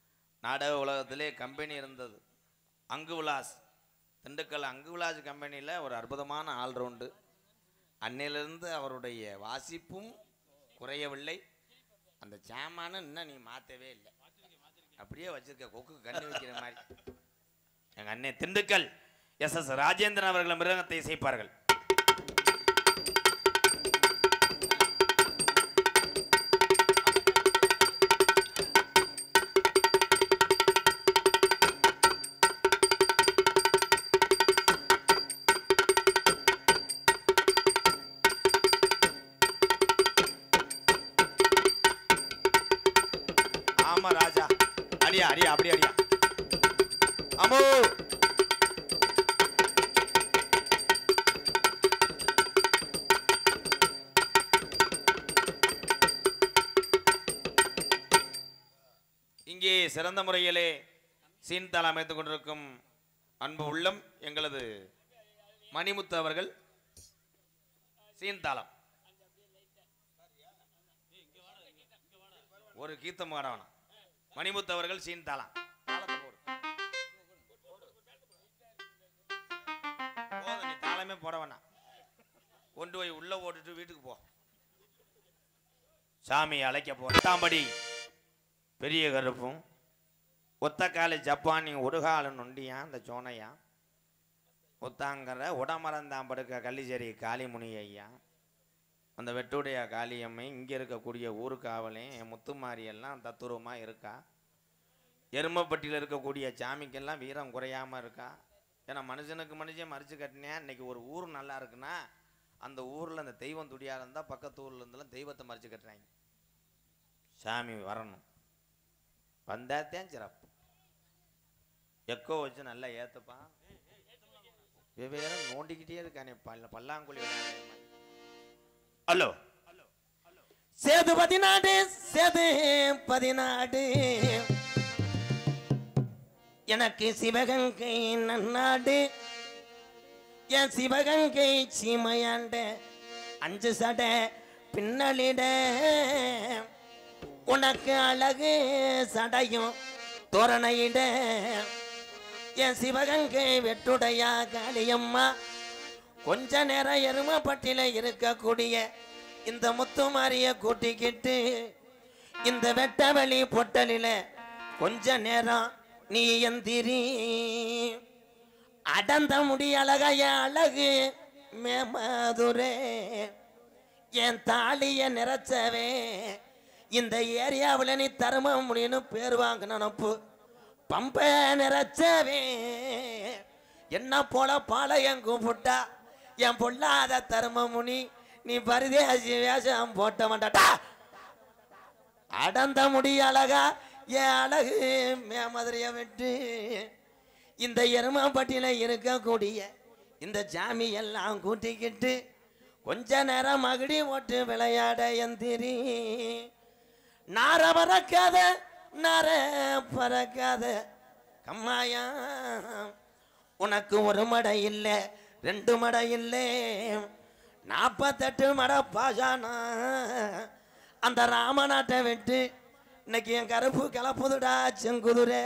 நாடக உலகத்திலே கம்பெனி இருந்தது அங்கு விலாஸ் திண்டுக்கல் அங்கு விலாஸ் கம்பெனியில் ஒரு அற்புதமான ஆல்ரவுண்டு அன்னையிலிருந்து அவருடைய வாசிப்பும் குறையவில்லை அந்த சாமானு இன்னும் நீ மாற்றவே இல்லை அப்படியே வச்சிருக்க கொக்கு கண்ணு வைக்கிற மாதிரி எங்கள் அண்ணன் திண்டுக்கல் எஸ் எஸ் ராஜேந்திரன் அவர்கள் மிருகத்தை இசைப்பார்கள் ஆமா ராஜா அடியா அடியா அப்படி அடியா அம்மோ இங்கே சிறந்த முறையிலே சீன்தாளம் அமைத்துக் கொண்டிருக்கும் அன்பு உள்ளம் எங்களது மணிமுத்து அவர்கள் சீன்தாளம் ஒரு கீதம் பாட வேணாம் மணிமுத்து அவர்கள் சீன்தாளம் தாளத்தை போடு. போதும், நீ தாளமே போட வேணாம் கொண்டு போய் உள்ள ஓட்டுட்டு வீட்டுக்கு போ சாமி அழைக்க போட்டாம்படி பெரிய கருப்பும் ஒத்த காலு ஜப்பானி ஒடுகாலு நொண்டியான் அந்த சோனையா ஒத்தாங்கிற உடமரந்தான் படுக்க கள்ளிச்சேரி காளிமுனி ஐயா அந்த வெட்டுடைய காளியம்மை இங்கே இருக்கக்கூடிய ஊருக்காவலையும் என் முத்துமாரி எல்லாம் தத்துரூபமாக இருக்கா எருமப்பட்டியில் இருக்கக்கூடிய சாமிக்கெல்லாம் வீரம் குறையாமல் இருக்கா ஏன்னா மனுஷனுக்கு மனுஷன் மறிச்சு கட்டினேன் இன்னைக்கு ஒரு ஊர் நல்லா இருக்குன்னா அந்த ஊரில் அந்த தெய்வம் துடியாக இருந்தால் பக்கத்து ஊர்ல இருந்தெல்லாம் தெய்வத்தை மறிச்சு கட்டுறாங்க சாமி வரணும் வந்தாத்தான் சிறப்பு எக்கோ வச்சு நல்லா ஏத்துப்பா வெவ்வேறு நோண்டிக்கிட்டே இருக்கானே பல்ல பல்லாங்குழி விளையாடுற மாதிரி. ஹலோ சேது பதினாடு சேது பதினாடு எனக்கு சிவகங்கை நன்னாடு என் சிவகங்கை சீமையாண்ட அஞ்சு சடை பின்னலிட உனக்கு அழகு சடையும் தோரணையிட என் சிவகங்கை வெட்டுடையா காளியம்மா கொஞ்ச நேரம் எருமப்பட்டில இருக்கக்கூடிய இந்த முத்துமாரிய கூட்டிக்கிட்டு இந்த வெட்டவெளி பொட்டலில கொஞ்ச நேரம் நீ எந்திரி அடந்த முடி அழகைய அழகு மேமதுரே என் தாலிய நிறைச்சவே இந்த ஏரியாவில் நீ தரும முடின்னு பேர் வாங்க நினப்பு பம்ப நிறைச்சவே என்ன போல பாளையம் கூப்பிட்டா என் பொல்லாத தருமமுனி நீ பரிதேசி வேஷம் போட்ட மாட்டாட்டா அடந்த முடி அழகா என் அழகு மேமதுரைய விட்டு இந்த எருமாப்பட்டியில இருக்கக்கூடிய இந்த ஜாமி எல்லாம் கூட்டிக்கிட்டு கொஞ்ச நேரம் மகிடி ஓட்டு விளையாட எந்திரி நார பறக்காத நார பறக்காத கம்மாயா உனக்கு ஒரு மடை இல்லை ரெண்டு மடை இல்லை நாற்பத்தெட்டு மடை பாசானா அந்த ராமநாட்டை விட்டு இன்னைக்கு என் கருப்பு கிளப்புதுடா செங்குதுரே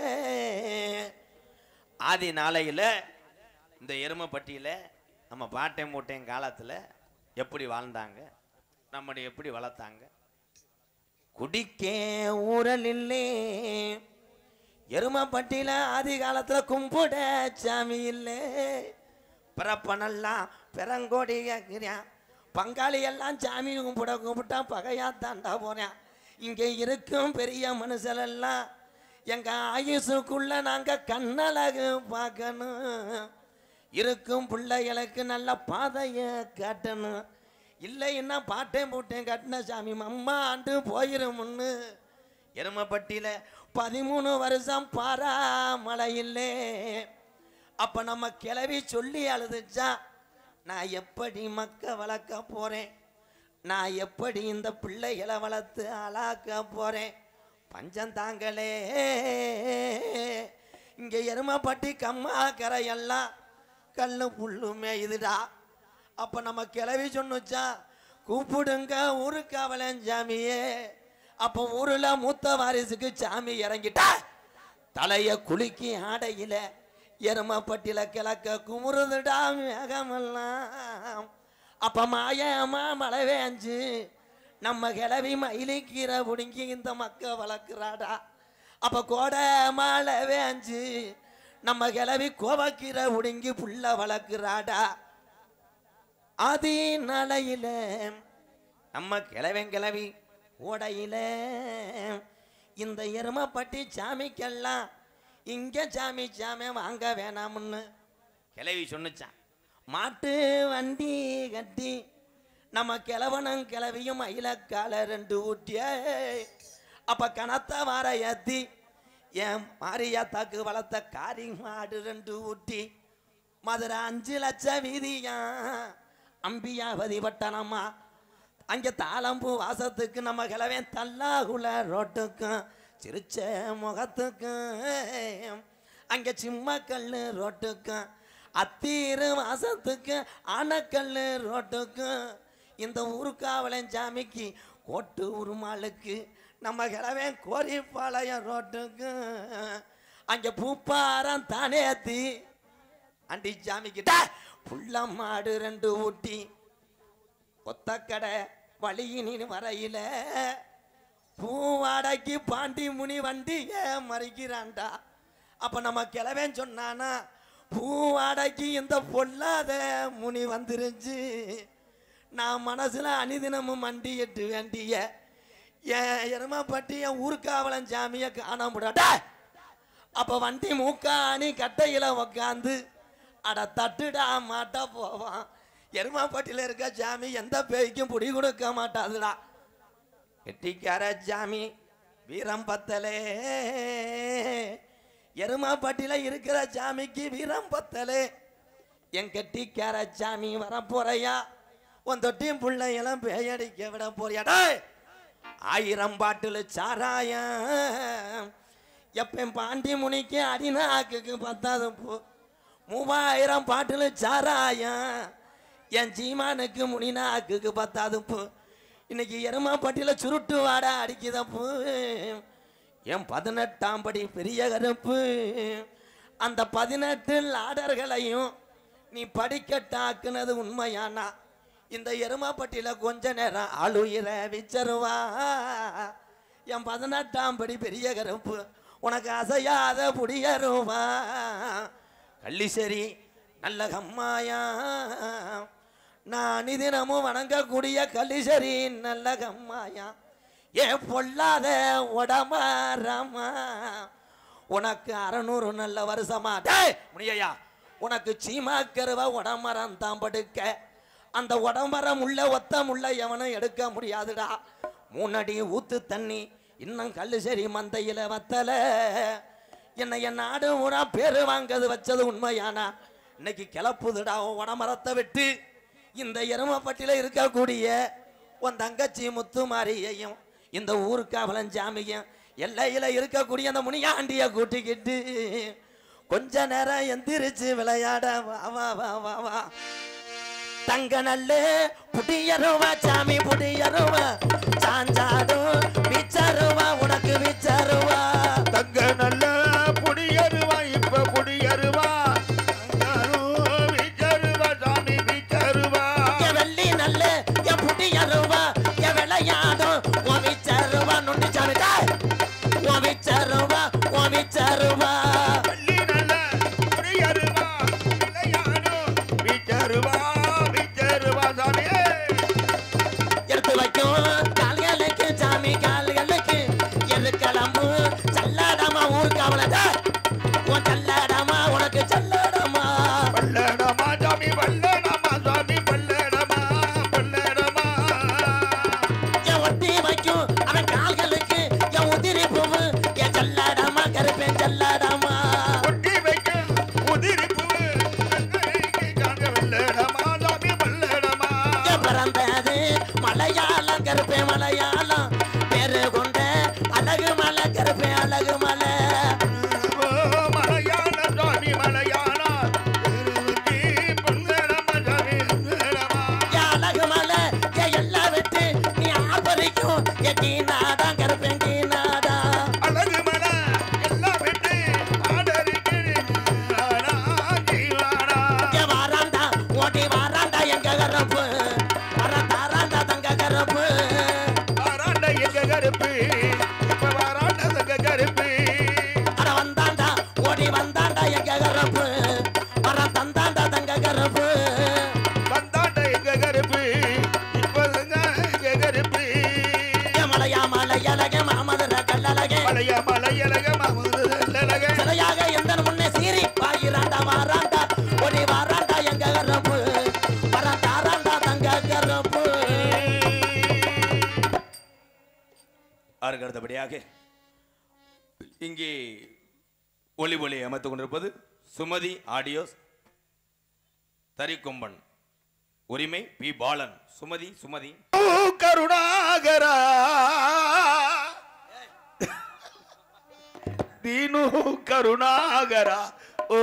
ஆதி நாளையில் இந்த எருமைப்பட்டியில் நம்ம பாட்டை மூட்டையும் காலத்தில் எப்படி வாழ்ந்தாங்க நம்மளை எப்படி வளர்த்தாங்க குடிக்க ஊரல் இல்லை எருமப்பட்டியில ஆதி காலத்துல கும்பிட சாமி இல்லை பிறப்பனெல்லாம் பெரங்கோடி கேட்கிறான் பங்காளி எல்லாம் சாமி கும்பிட கும்பிட்டா பகையா தாண்டா போறேன் இங்க இருக்கும் பெரிய மனுஷரெல்லாம் எங்க ஆயுசுக்குள்ள நாங்க கண்ணழகு பார்க்கணும் இருக்கும் பிள்ளைகளுக்கு நல்ல பாதைய காட்டணும் இல்லைன்னா பாட்டேன் போட்டேன் கட்டின சாமி அம்மா ஆண்டு போயிருமுன்னு எருமப்பட்டியில பதிமூணு வருஷம் பாரா மழை இல்லை அப்ப நம்ம கிளவி சொல்லி அழுதுச்சா நான் எப்படி மக்க வளர்க்க போறேன் நான் எப்படி இந்த பிள்ளைகளை வளர்த்து ஆளாக்க போறேன் பஞ்சம் தாங்களே இங்க எருமப்பட்டி கம்மா கரையெல்லாம் கல்லு புல்லு மேயுதுடா அப்ப நம்ம கிளவி சொன்னுச்சா கூப்பிடுங்க ஊருக்கு அவளன் சாமியே அப்ப ஊருல மூத்த வாரிசுக்கு சாமி இறங்கிட்டா தலைய குலுக்கி ஆடையில எருமப்பட்டில கிழக்க குமுறுதுடா மேகமெல்லாம் அப்ப மாயமா மழை வேஞ்சு நம்ம கிளவி மயிலி கீரை புடுங்கி இந்த மக்க வளர்க்குறாடா அப்ப கோடை மழை வேஞ்சு நம்ம கிளவி கோவக்கீரை புடுங்கி புள்ள வளர்க்குறாடா ஆதி நலையில நம்ம கிளவன் கிளவி ஓடையில இந்த எருமப்பட்டி சாமிக்கெல்லாம் இங்க சாமி சாமி வாங்க வேணாம்னு கிளவி சொன்னுச்சான் மாட்டு வண்டி கட்டி நம்ம கிழவனும் கிளவியும் அயிலக்கால ரெண்டு ஊட்டிய அப்ப கனத்த வார ஏத்தி என் மாரியாத்தாக்கு வளர்த்த காரி மாடு ரெண்டு ஊட்டி மதுரை அஞ்சு லட்சம் வீதியா அம்பியாவதி பட்டணமா அங்க தாளம்பூ வாசத்துக்கு நம்ம கிழவன் தல்லாகுல ரோட்டுக்கும் சிரிச்ச முகத்துக்கும் அங்க சிம்ம கல்லு ரோட்டுக்கும் அத்தீரு வாசத்துக்கு ஆனக்கல்லு ரோட்டுக்கும் இந்த ஊருக்காவலன் சாமிக்கு கோட்டு உருமாளுக்கு நம்ம கிழவன் கோரிப்பாளையம் ரோட்டுக்கும் அங்க பூப்பாரம் தானேத்தி அண்டி சாமி கிட்ட புள்ள மாடு ரெண்டு ஊட்டி கொத்தக்கடை வழியினின் வரையில பூவாடைக்கு பாண்டி முனி வண்டி ஏன் மறிக்கிறான்டா அப்ப நம்ம கிளவேன் சொன்னானா பூவாடைக்கு இந்த பொல்லாத முனி வந்துருச்சு நான் மனசுல அனிதினமும் மண்டி எட்டு வேண்டிய என் எருமப்பட்டி என் ஊருக்காவலன் சாமியை காண முடியாட்டா அப்ப வண்டி மூக்காணி கட்டையில உக்காந்து அட தட்டுடா மாட்டா போவான் எருமாப்பட்டியில இருக்க சாமி எந்த பேய்க்கும் புடி கொடுக்க மாட்டாதுடா கெட்டிக்கார சாமி வீரம் பத்தலே எருமாப்பட்டியில இருக்கிற சாமிக்கு வீரம் பத்தலே என் கெட்டிக்கார சாமி வரப்போறையா உன் தொட்டியும் பிள்ளையெல்லாம் பேயடிக்க விட போறியாடா ஆயிரம் பாட்டில் சாராயம் எப்பன் பாண்டி முனிக்கு அடிநாக்குக்கு பத்தாது போ மூவாயிரம் பாட்டில் சாராயம் என் சீமானுக்கு முனிநாக்குக்கு பத்தாது போ இன்னைக்கு எருமாப்பட்டியில் சுருட்டு வாட அடிக்குதப்பு என் பதினெட்டாம் படி பெரிய கருப்பு அந்த பதினெட்டு லாடர்களையும் நீ படிக்கட்டாக்குனது உண்மையானா இந்த எருமாப்பட்டியில கொஞ்ச நேரம் ஆளுயிர விச்சருவா என் பதினெட்டாம் படி பெரிய கருப்பு உனக்கு அசையாத புடியருவா கள்ளிசரி நல்ல கம்மாயா நான் தினமும் வணங்கக்கூடிய கள்ளிசரி நல்ல கம்மாயா ஏ பொல்லாத உடமாரமா உனக்கு அறநூறு நல்ல வருஷமா டேய் முடியா உனக்கு சீமாக்கருவ உடமரம் தான் படுக்க அந்த உடம்பரம் உள்ள ஒத்தம் உள்ள எவனும் எடுக்க முடியாதுடா மூணடி ஊத்து தண்ணி இன்னும் கல்லு சரி மந்தையில வத்தல என்னை என் நாடு ஊரா பேரு வாங்கது வச்சது உண்மையானா இன்னைக்கு கிளப்புதுடா உன் உடமரத்தை விட்டு இந்த எருமப்பட்டியில இருக்கக்கூடிய உன் தங்கச்சி முத்துமாரியையும் இந்த ஊருக்கு அவளன் ஜாமியும் எல்லையில இருக்கக்கூடிய அந்த முனியாண்டிய கூட்டிக்கிட்டு கொஞ்ச நேரம் எந்திரிச்சு விளையாட வா வா வா வா வா தங்க நல்ல புடியருவா சாமி புடியருவா சாஞ்சாடும் விச்சருவா உனக்கு விச்சருவா தங்க நல்ல புடியருவா இப்ப புடியருவா தங்காரும் விச்சருவா சாமி விச்சருவா என் வெள்ளி நல்ல என் புடியருவா என் விளையாடும் உன் விச்சருவா நுண்டி சாமி டேய். உன் விச்சருவா உன் விச்சருவா பள்ளி நல்ல புடியருவா விளையாடும் விச்சருவா விச்சருவா சாமி எடுத்து வைக்கும் கால்களுக்கு சாமி கால்களுக்கு எருக்களம்பு சல்லாடமா ஊருக்கு அவளை உன் சல்லாடமா உனக்கு சல்லாடமா பல்லடமா சாமி பல்லடமா சாமி பல்லடமா பல்லடமா என் ஒட்டி வைக்கும் அவன் கால்களுக்கு என் உதிரி பூவு என் சல்லாடமா கருப்பேன் சல்லாடமா ஒட்டி வைக்க உதிரி பூவு கண்ணைக்கு காண்க வெள்ளடமா சாமி பல்லடமா என் பிறந்தது மலையாளம் கருப்பேன் மலையாளம் பேரு கொண்ட அழகு மலை கருப்பேன் அழகு மலை ஓ, மலையாள சாமி மலையாள திருவதி பல்லடமா சாமி பல்லடமா என் அழகு மலை என் எல்லாம் விட்டு நீ ஆபரிக்கும் என் கீநாதான் கருப்பேன் கீநாதா அழகு மலை எல்லாம் விட்டு ஆடரிக்கிறீங்களா ஜீவானா என் வாராண்டா ஓடி வாராண்டா எங்க கருப்பு வர தாராண்டா தங்க கருப்பு வாராண்ட எங்க கருப்பு இப்ப வாராண்ட தங்க கருப்பு அட வந்தாண்டா ஓடி வந்தாண்டா எங்க கருப்பு வர தந்தாண்டா தங்க கருப்பு வந்தாண்ட எங்க கருப்பு இப்ப எங்க கருப்பு என் மலையா மலை அழக மாமதுர கல்லழக மலைய மலையழக மாமுதலக சிலையாக எந்த முன்னே சீறி வாயிராண்டா வாராண்டா ஓடி வாராண்டா எங்க கருப்பு வர தாராண்டா தங்க கருப்பு அதற்கு அடுத்தபடியாக இங்கே ஒளி ஒளி அமைத்துக் கொண்டிருப்பது சுமதி ஆடியோஸ் தரிக்கொம்பன் உரிமை பி பாலன் சுமதி சுமதி கருணாகரா சீனு கருணாகரா ஓ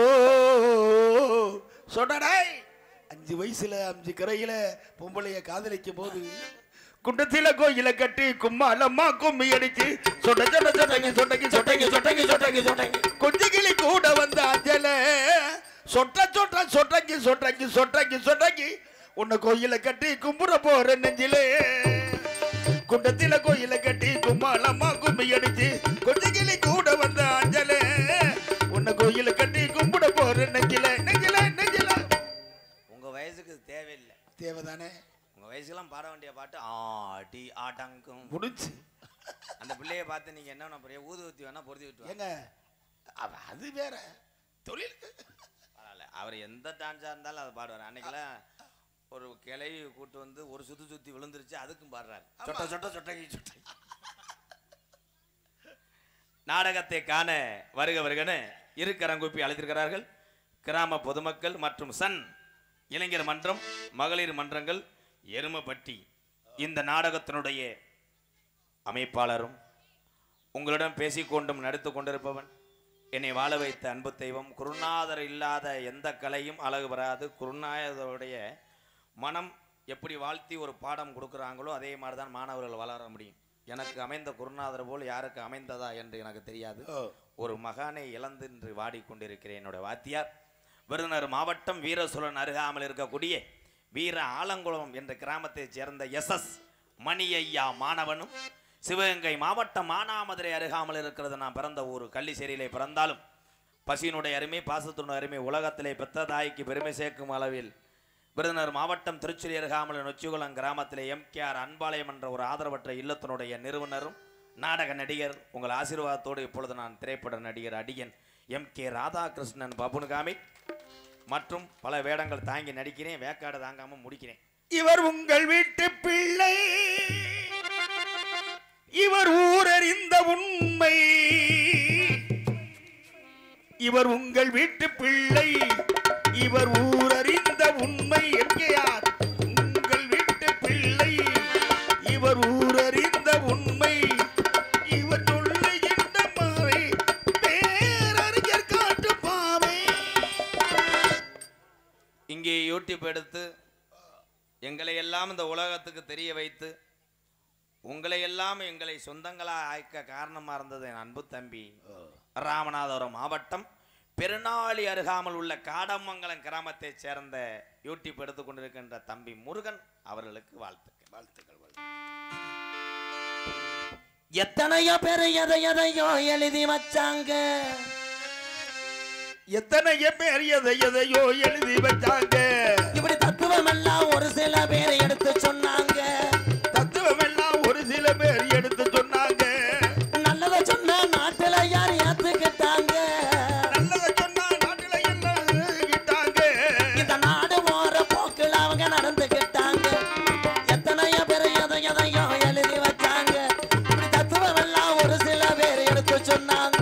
சொடடாய் அஞ்சு வயசுல அஞ்சு கரையில பொம்பளைய காதலிக்கும் போது குண்டத்தில கோயில கட்டி கும்மாலம்மா கும்மி அடிச்சு சொட்ட சொட்ட சொட்டங்கி சொட்டங்கி சொட்டங்கி சொட்டங்கி சொட்டங்கி சொட்டங்கி கொஞ்சிகிளி கூட வந்த அஞ்சல சொட்ட சொட்ட சொட்டங்கி சொட்டங்கி சொட்டங்கி சொட்டங்கி உன்னை கோயில கட்டி கும்புற போற நெஞ்சிலே குண்டத்தில கோயில கட்டி கும்மாலம்மா கும்மி அடிச்சு கொஞ்சிகிளி கூட வந்த அஞ்சல உன்னை கோயில கட்டி கும்பிட போற நெஞ்சில நெஞ்சில நெஞ்சில உங்க வயசுக்கு இது தேவையில்லை தேவைதானே உங்க வயசுக்கெல்லாம் பாட வேண்டிய பாட்டு ஆடி ஆட்டங்கும் முடிச்சு அந்த பிள்ளைய பார்த்து நீங்க என்ன பண்ண போறீங்க ஊதுவத்தி வேணா பொருத்தி விட்டு ஏங்க அவ- அது வேற தொழில் பரவாயில்ல அவர் எந்த டான்ஸாக இருந்தாலும் அதை பாடுவார் அன்னைக்கெல்லாம் ஒரு கிளை கூட்டு வந்து ஒரு சுத்தி சுத்தி விழுந்துருச்சு அதுக்கும் பாடுறாரு சொட்ட சொட்ட சொட்டங்கி சொட்டங்கி நாடகத்தை காண வருக வருகன்னு இரு கரங்குப்பி அழைத்திருக்கிறார்கள் கிராம பொதுமக்கள் மற்றும் சன் இளைஞர் மன்றம் மகளிர் மன்றங்கள் எருமப்பட்டி இந்த நாடகத்தினுடைய அமைப்பாளரும் உங்களிடம் பேசிக்கொண்டும் நடித்து கொண்டிருப்பவன் என்னை வாழ வைத்த அன்பு தெய்வம் குருநாதர் இல்லாத எந்த கலையும் அழகு வராது குருநாதருடைய மனம் எப்படி வாழ்த்தி ஒரு பாடம் கொடுக்குறாங்களோ அதே மாதிரி தான் மாணவர்கள் வளர முடியும் எனக்கு அமைந்த குருநாதர் போல் யாருக்கு அமைந்ததா என்று எனக்கு தெரியாது ஒரு மகானை இழந்து இன்று வாடிக்கொண்டிருக்கிறேன் என்னோட வாத்தியார் விருதுநகர் மாவட்டம் வீரசோழன் அருகாமல் இருக்கக்கூடிய வீர ஆலங்குளம் என்ற கிராமத்தைச் சேர்ந்த எஸ் எஸ் மணி ஐயா மாணவனும் சிவகங்கை மாவட்டம் மானாமதுரை அருகாமல் இருக்கிறது நான் பிறந்த ஊர் கள்ளிசேரியிலே பிறந்தாலும் பசியினுடைய அருமை பாசத்தினுடைய அருமை உலகத்திலே பெத்த தாய்க்கு பெருமை சேர்க்கும் அளவில் விருதுநகர் மாவட்டம் திருச்சுரி அருகாமல் நொச்சிகுளம் கிராமத்திலே எம்கேஆர் அன்பாளையம் என்ற ஒரு ஆதரவற்ற இல்லத்தினுடைய நிறுவனரும் நாடக நடிகர் உங்கள் ஆசீர்வாதத்தோடு இப்பொழுது நான் திரைப்பட நடிகர் அடியன் எம் கே ராதாகிருஷ்ணன் பபுனுகாமி மற்றும் பல வேடங்கள் தாங்கி நடிக்கிறேன் வேக்காடு தாங்காம முடிக்கிறேன் இவர் உங்கள் வீட்டு பிள்ளை இவர் ஊரறிந்த உண்மை இவர் உங்கள் வீட்டு பிள்ளை இவர் ஊரறிந்த உண்மை என்கிறார் உங்கள் வீட்டு பிள்ளை இவர் ஊரறிந்த உண்மை இவர் சொல்லுகின்ற மாவை பேரறிஞர் காட்டு பாவை இங்கே யூடியூப் எடுத்து எங்களை எல்லாம் இந்த உலகத்துக்கு தெரிய வைத்து உங்களை எல்லாம் எங்களை சொந்தங்களாக ஆக்க காரணமாக இருந்தது என் அன்பு தம்பி ராமநாதபுரம் மாவட்டம் பெருநாளி அருகாமல் உள்ள காடமங்கலம் கிராமத்தைச் சேர்ந்த யூடியூப் எடுத்து கொண்டிருக்கின்ற தம்பி முருகன் அவர்களுக்கு வாழ்த்துக்கள் வாழ்த்துக்கள் வாழ்த்துக்கள் எத்தனையோ பேர் எதை எதையோ எழுதி வச்சாங்க எத்தனைய பேர் எதை எதையோ எழுதி வச்சாங்க இப்படி தத்துவம் எல்லாம் ஒரு சில பேர் எடுத்து சொன்னாங்க தத்துவம் எல்லாம் ஒரு சில பேர் எடுத்து சொன்னாங்க நல்லதை சொன்ன நாட்டுல யார் ஏத்துக்கிட்டாங்க நல்லதை சொன்னா நாட்டுல எல்லாம் கிட்டாங்க இந்த நாடு போற போக்குல அவங்க நடந்துக்கிட்டாங்க எத்தனையோ பேர் எதை எதையோ எழுதி வச்சாங்க இப்படி தத்துவம் எல்லாம் ஒரு சில பேர் எடுத்து சொன்னாங்க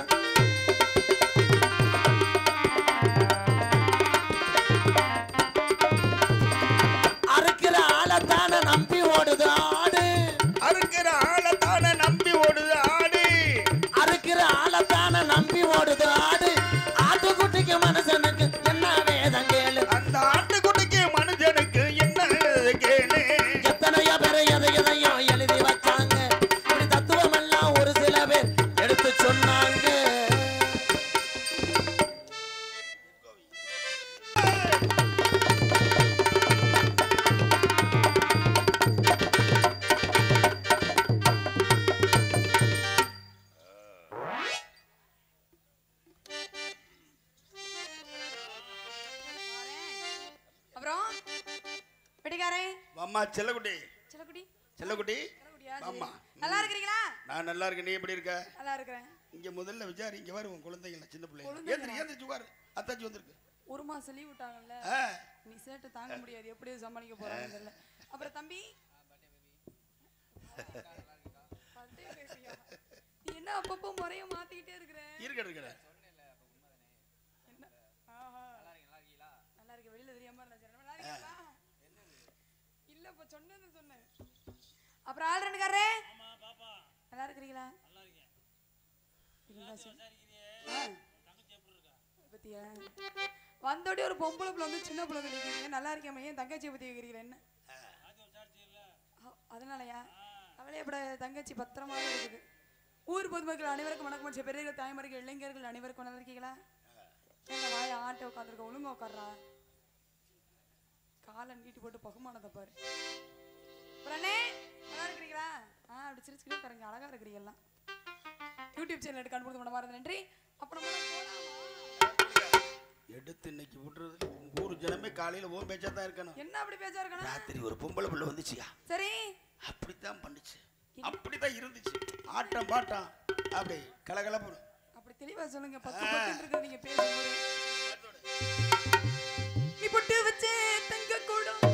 அறுக்கிற ஆளத்தான நம்பி ஓடுது ஆடு அறுக்கிற ஆளத்தான நம்பி ஓடுது ஆடு அறுக்கிற ஆளத்தான நம்பி ஓடுது ஆடு ஆட்டுக்குட்டிக்கு மனுஷனுக்கு என்ன வேதம் கேளு அந்த ஆட்டுக்குட்டிக்கு மனுஷனுக்கு என்ன கேளு எத்தனையோ பேர் எதை எதையோ எழுதி வச்சாங்க இப்படி தத்துவம் எல்லாம் ஒரு சில பேர் எடுத்து சொன்னாங்க அப்புறம் வெட்டிக்காரே அம்மா செல்லக்குட்டி சிலக்குடி செல்லக்குட்டி சிலக்குடியா ஆமா நல்லா இருக்கிறீங்களா நான் நல்லா இருக்கேன் நீ எப்படி இருக்க நல்லா இருக்கிறேன் இங்க முதல்ல விசாரி இங்க வரும் உன் குழந்தைங்கள சின்ன பிள்ளைங்க குழந்தைங்களா? ஏந்திரி ஏந்திரிச்சு உட்காரு அத்தாச்சி வந்திருக்கு ஒரு மாசம் லீவ் விட்டாங்கல்ல ஆ, நீ சேட்டை தாங்க முடியாது எப்படி சமாளிக்க போறாங்கன்னு தெரியல அப்புறம் தம்பி birthday baby-யா? நீ என்ன அப்பப்போ முறைய மாத்திக்கிட்டே இருக்கிற இருக்க இருக்கட என்ன ஆஹா. நல்லா இருக்கு வெளியில தெரியாம இருந்தா சரி. நல்லா இருக்கீங்களா இல்ல இப்ப சொன்னது சொன்னேன் அப்புறம் ஆள் ரெண்டுக்காரே நல்லா இருக்கிறீங்களா இருந்தாச்சு ஆ. பத்தியா வந்தோடனே ஒரு பொம்பளை பிள்ளை வந்து சின்ன பிள்ளை கேட்குறீங்க நல்லா இருக்கேன் ஏன் தங்கச்சியை பத்தி கேட்குறீங்க என்ன ஆ, அதனாலயா அவளே இப்படி தங்கச்சி பத்திரமா இருக்குது ஊர் பொதுமக்கள் அனைவருக்கும் வணக்கம் வச்ச பெரியர்கள் தாய்மார்கள் இளைஞர்கள் அனைவருக்கும் நல்லா இருக்கீங்களா என்ன வாய ஆட்டை உட்காந்துருக்க ஒழுங்கா உட்கார்றா காலை நீட்டி போட்டு பகுமானத்தை பாரு அப்புறண்ணே நல்லா இருக்கிறீங்களா ஆ அப்படி சிரிச்சுக்கிட்டே உட்காருங்க அழகா இருக்கிறீங்க எல்லாம் யூடியூப் சேனல் எடுக்க அனுப்புறது பண்ண மாதிரி நன்றி அப்புறம் போலாமா? எடுத்து இன்னைக்கு விட்டுறது ஊர் ஜனமே காலையில ஓ பேச்சா தான் இருக்கணும் என்ன அப்படி பேச்சா இருக்கணும் ராத்திரி ஒரு பொம்பளை பிள்ளை வந்துச்சுயா சரி அப்படித்தான் பண்ணுச்சு அப்படித்தான் இருந்துச்சு ஆட்டம் பாட்டம் அப்படி கலகலப்பு அப்படி தெளிவா சொல்லுங்க பத்து பத்து இருக்கிறது நீங்க பேசும்போது நீ பொட்டு வச்ச தங்க கூடம்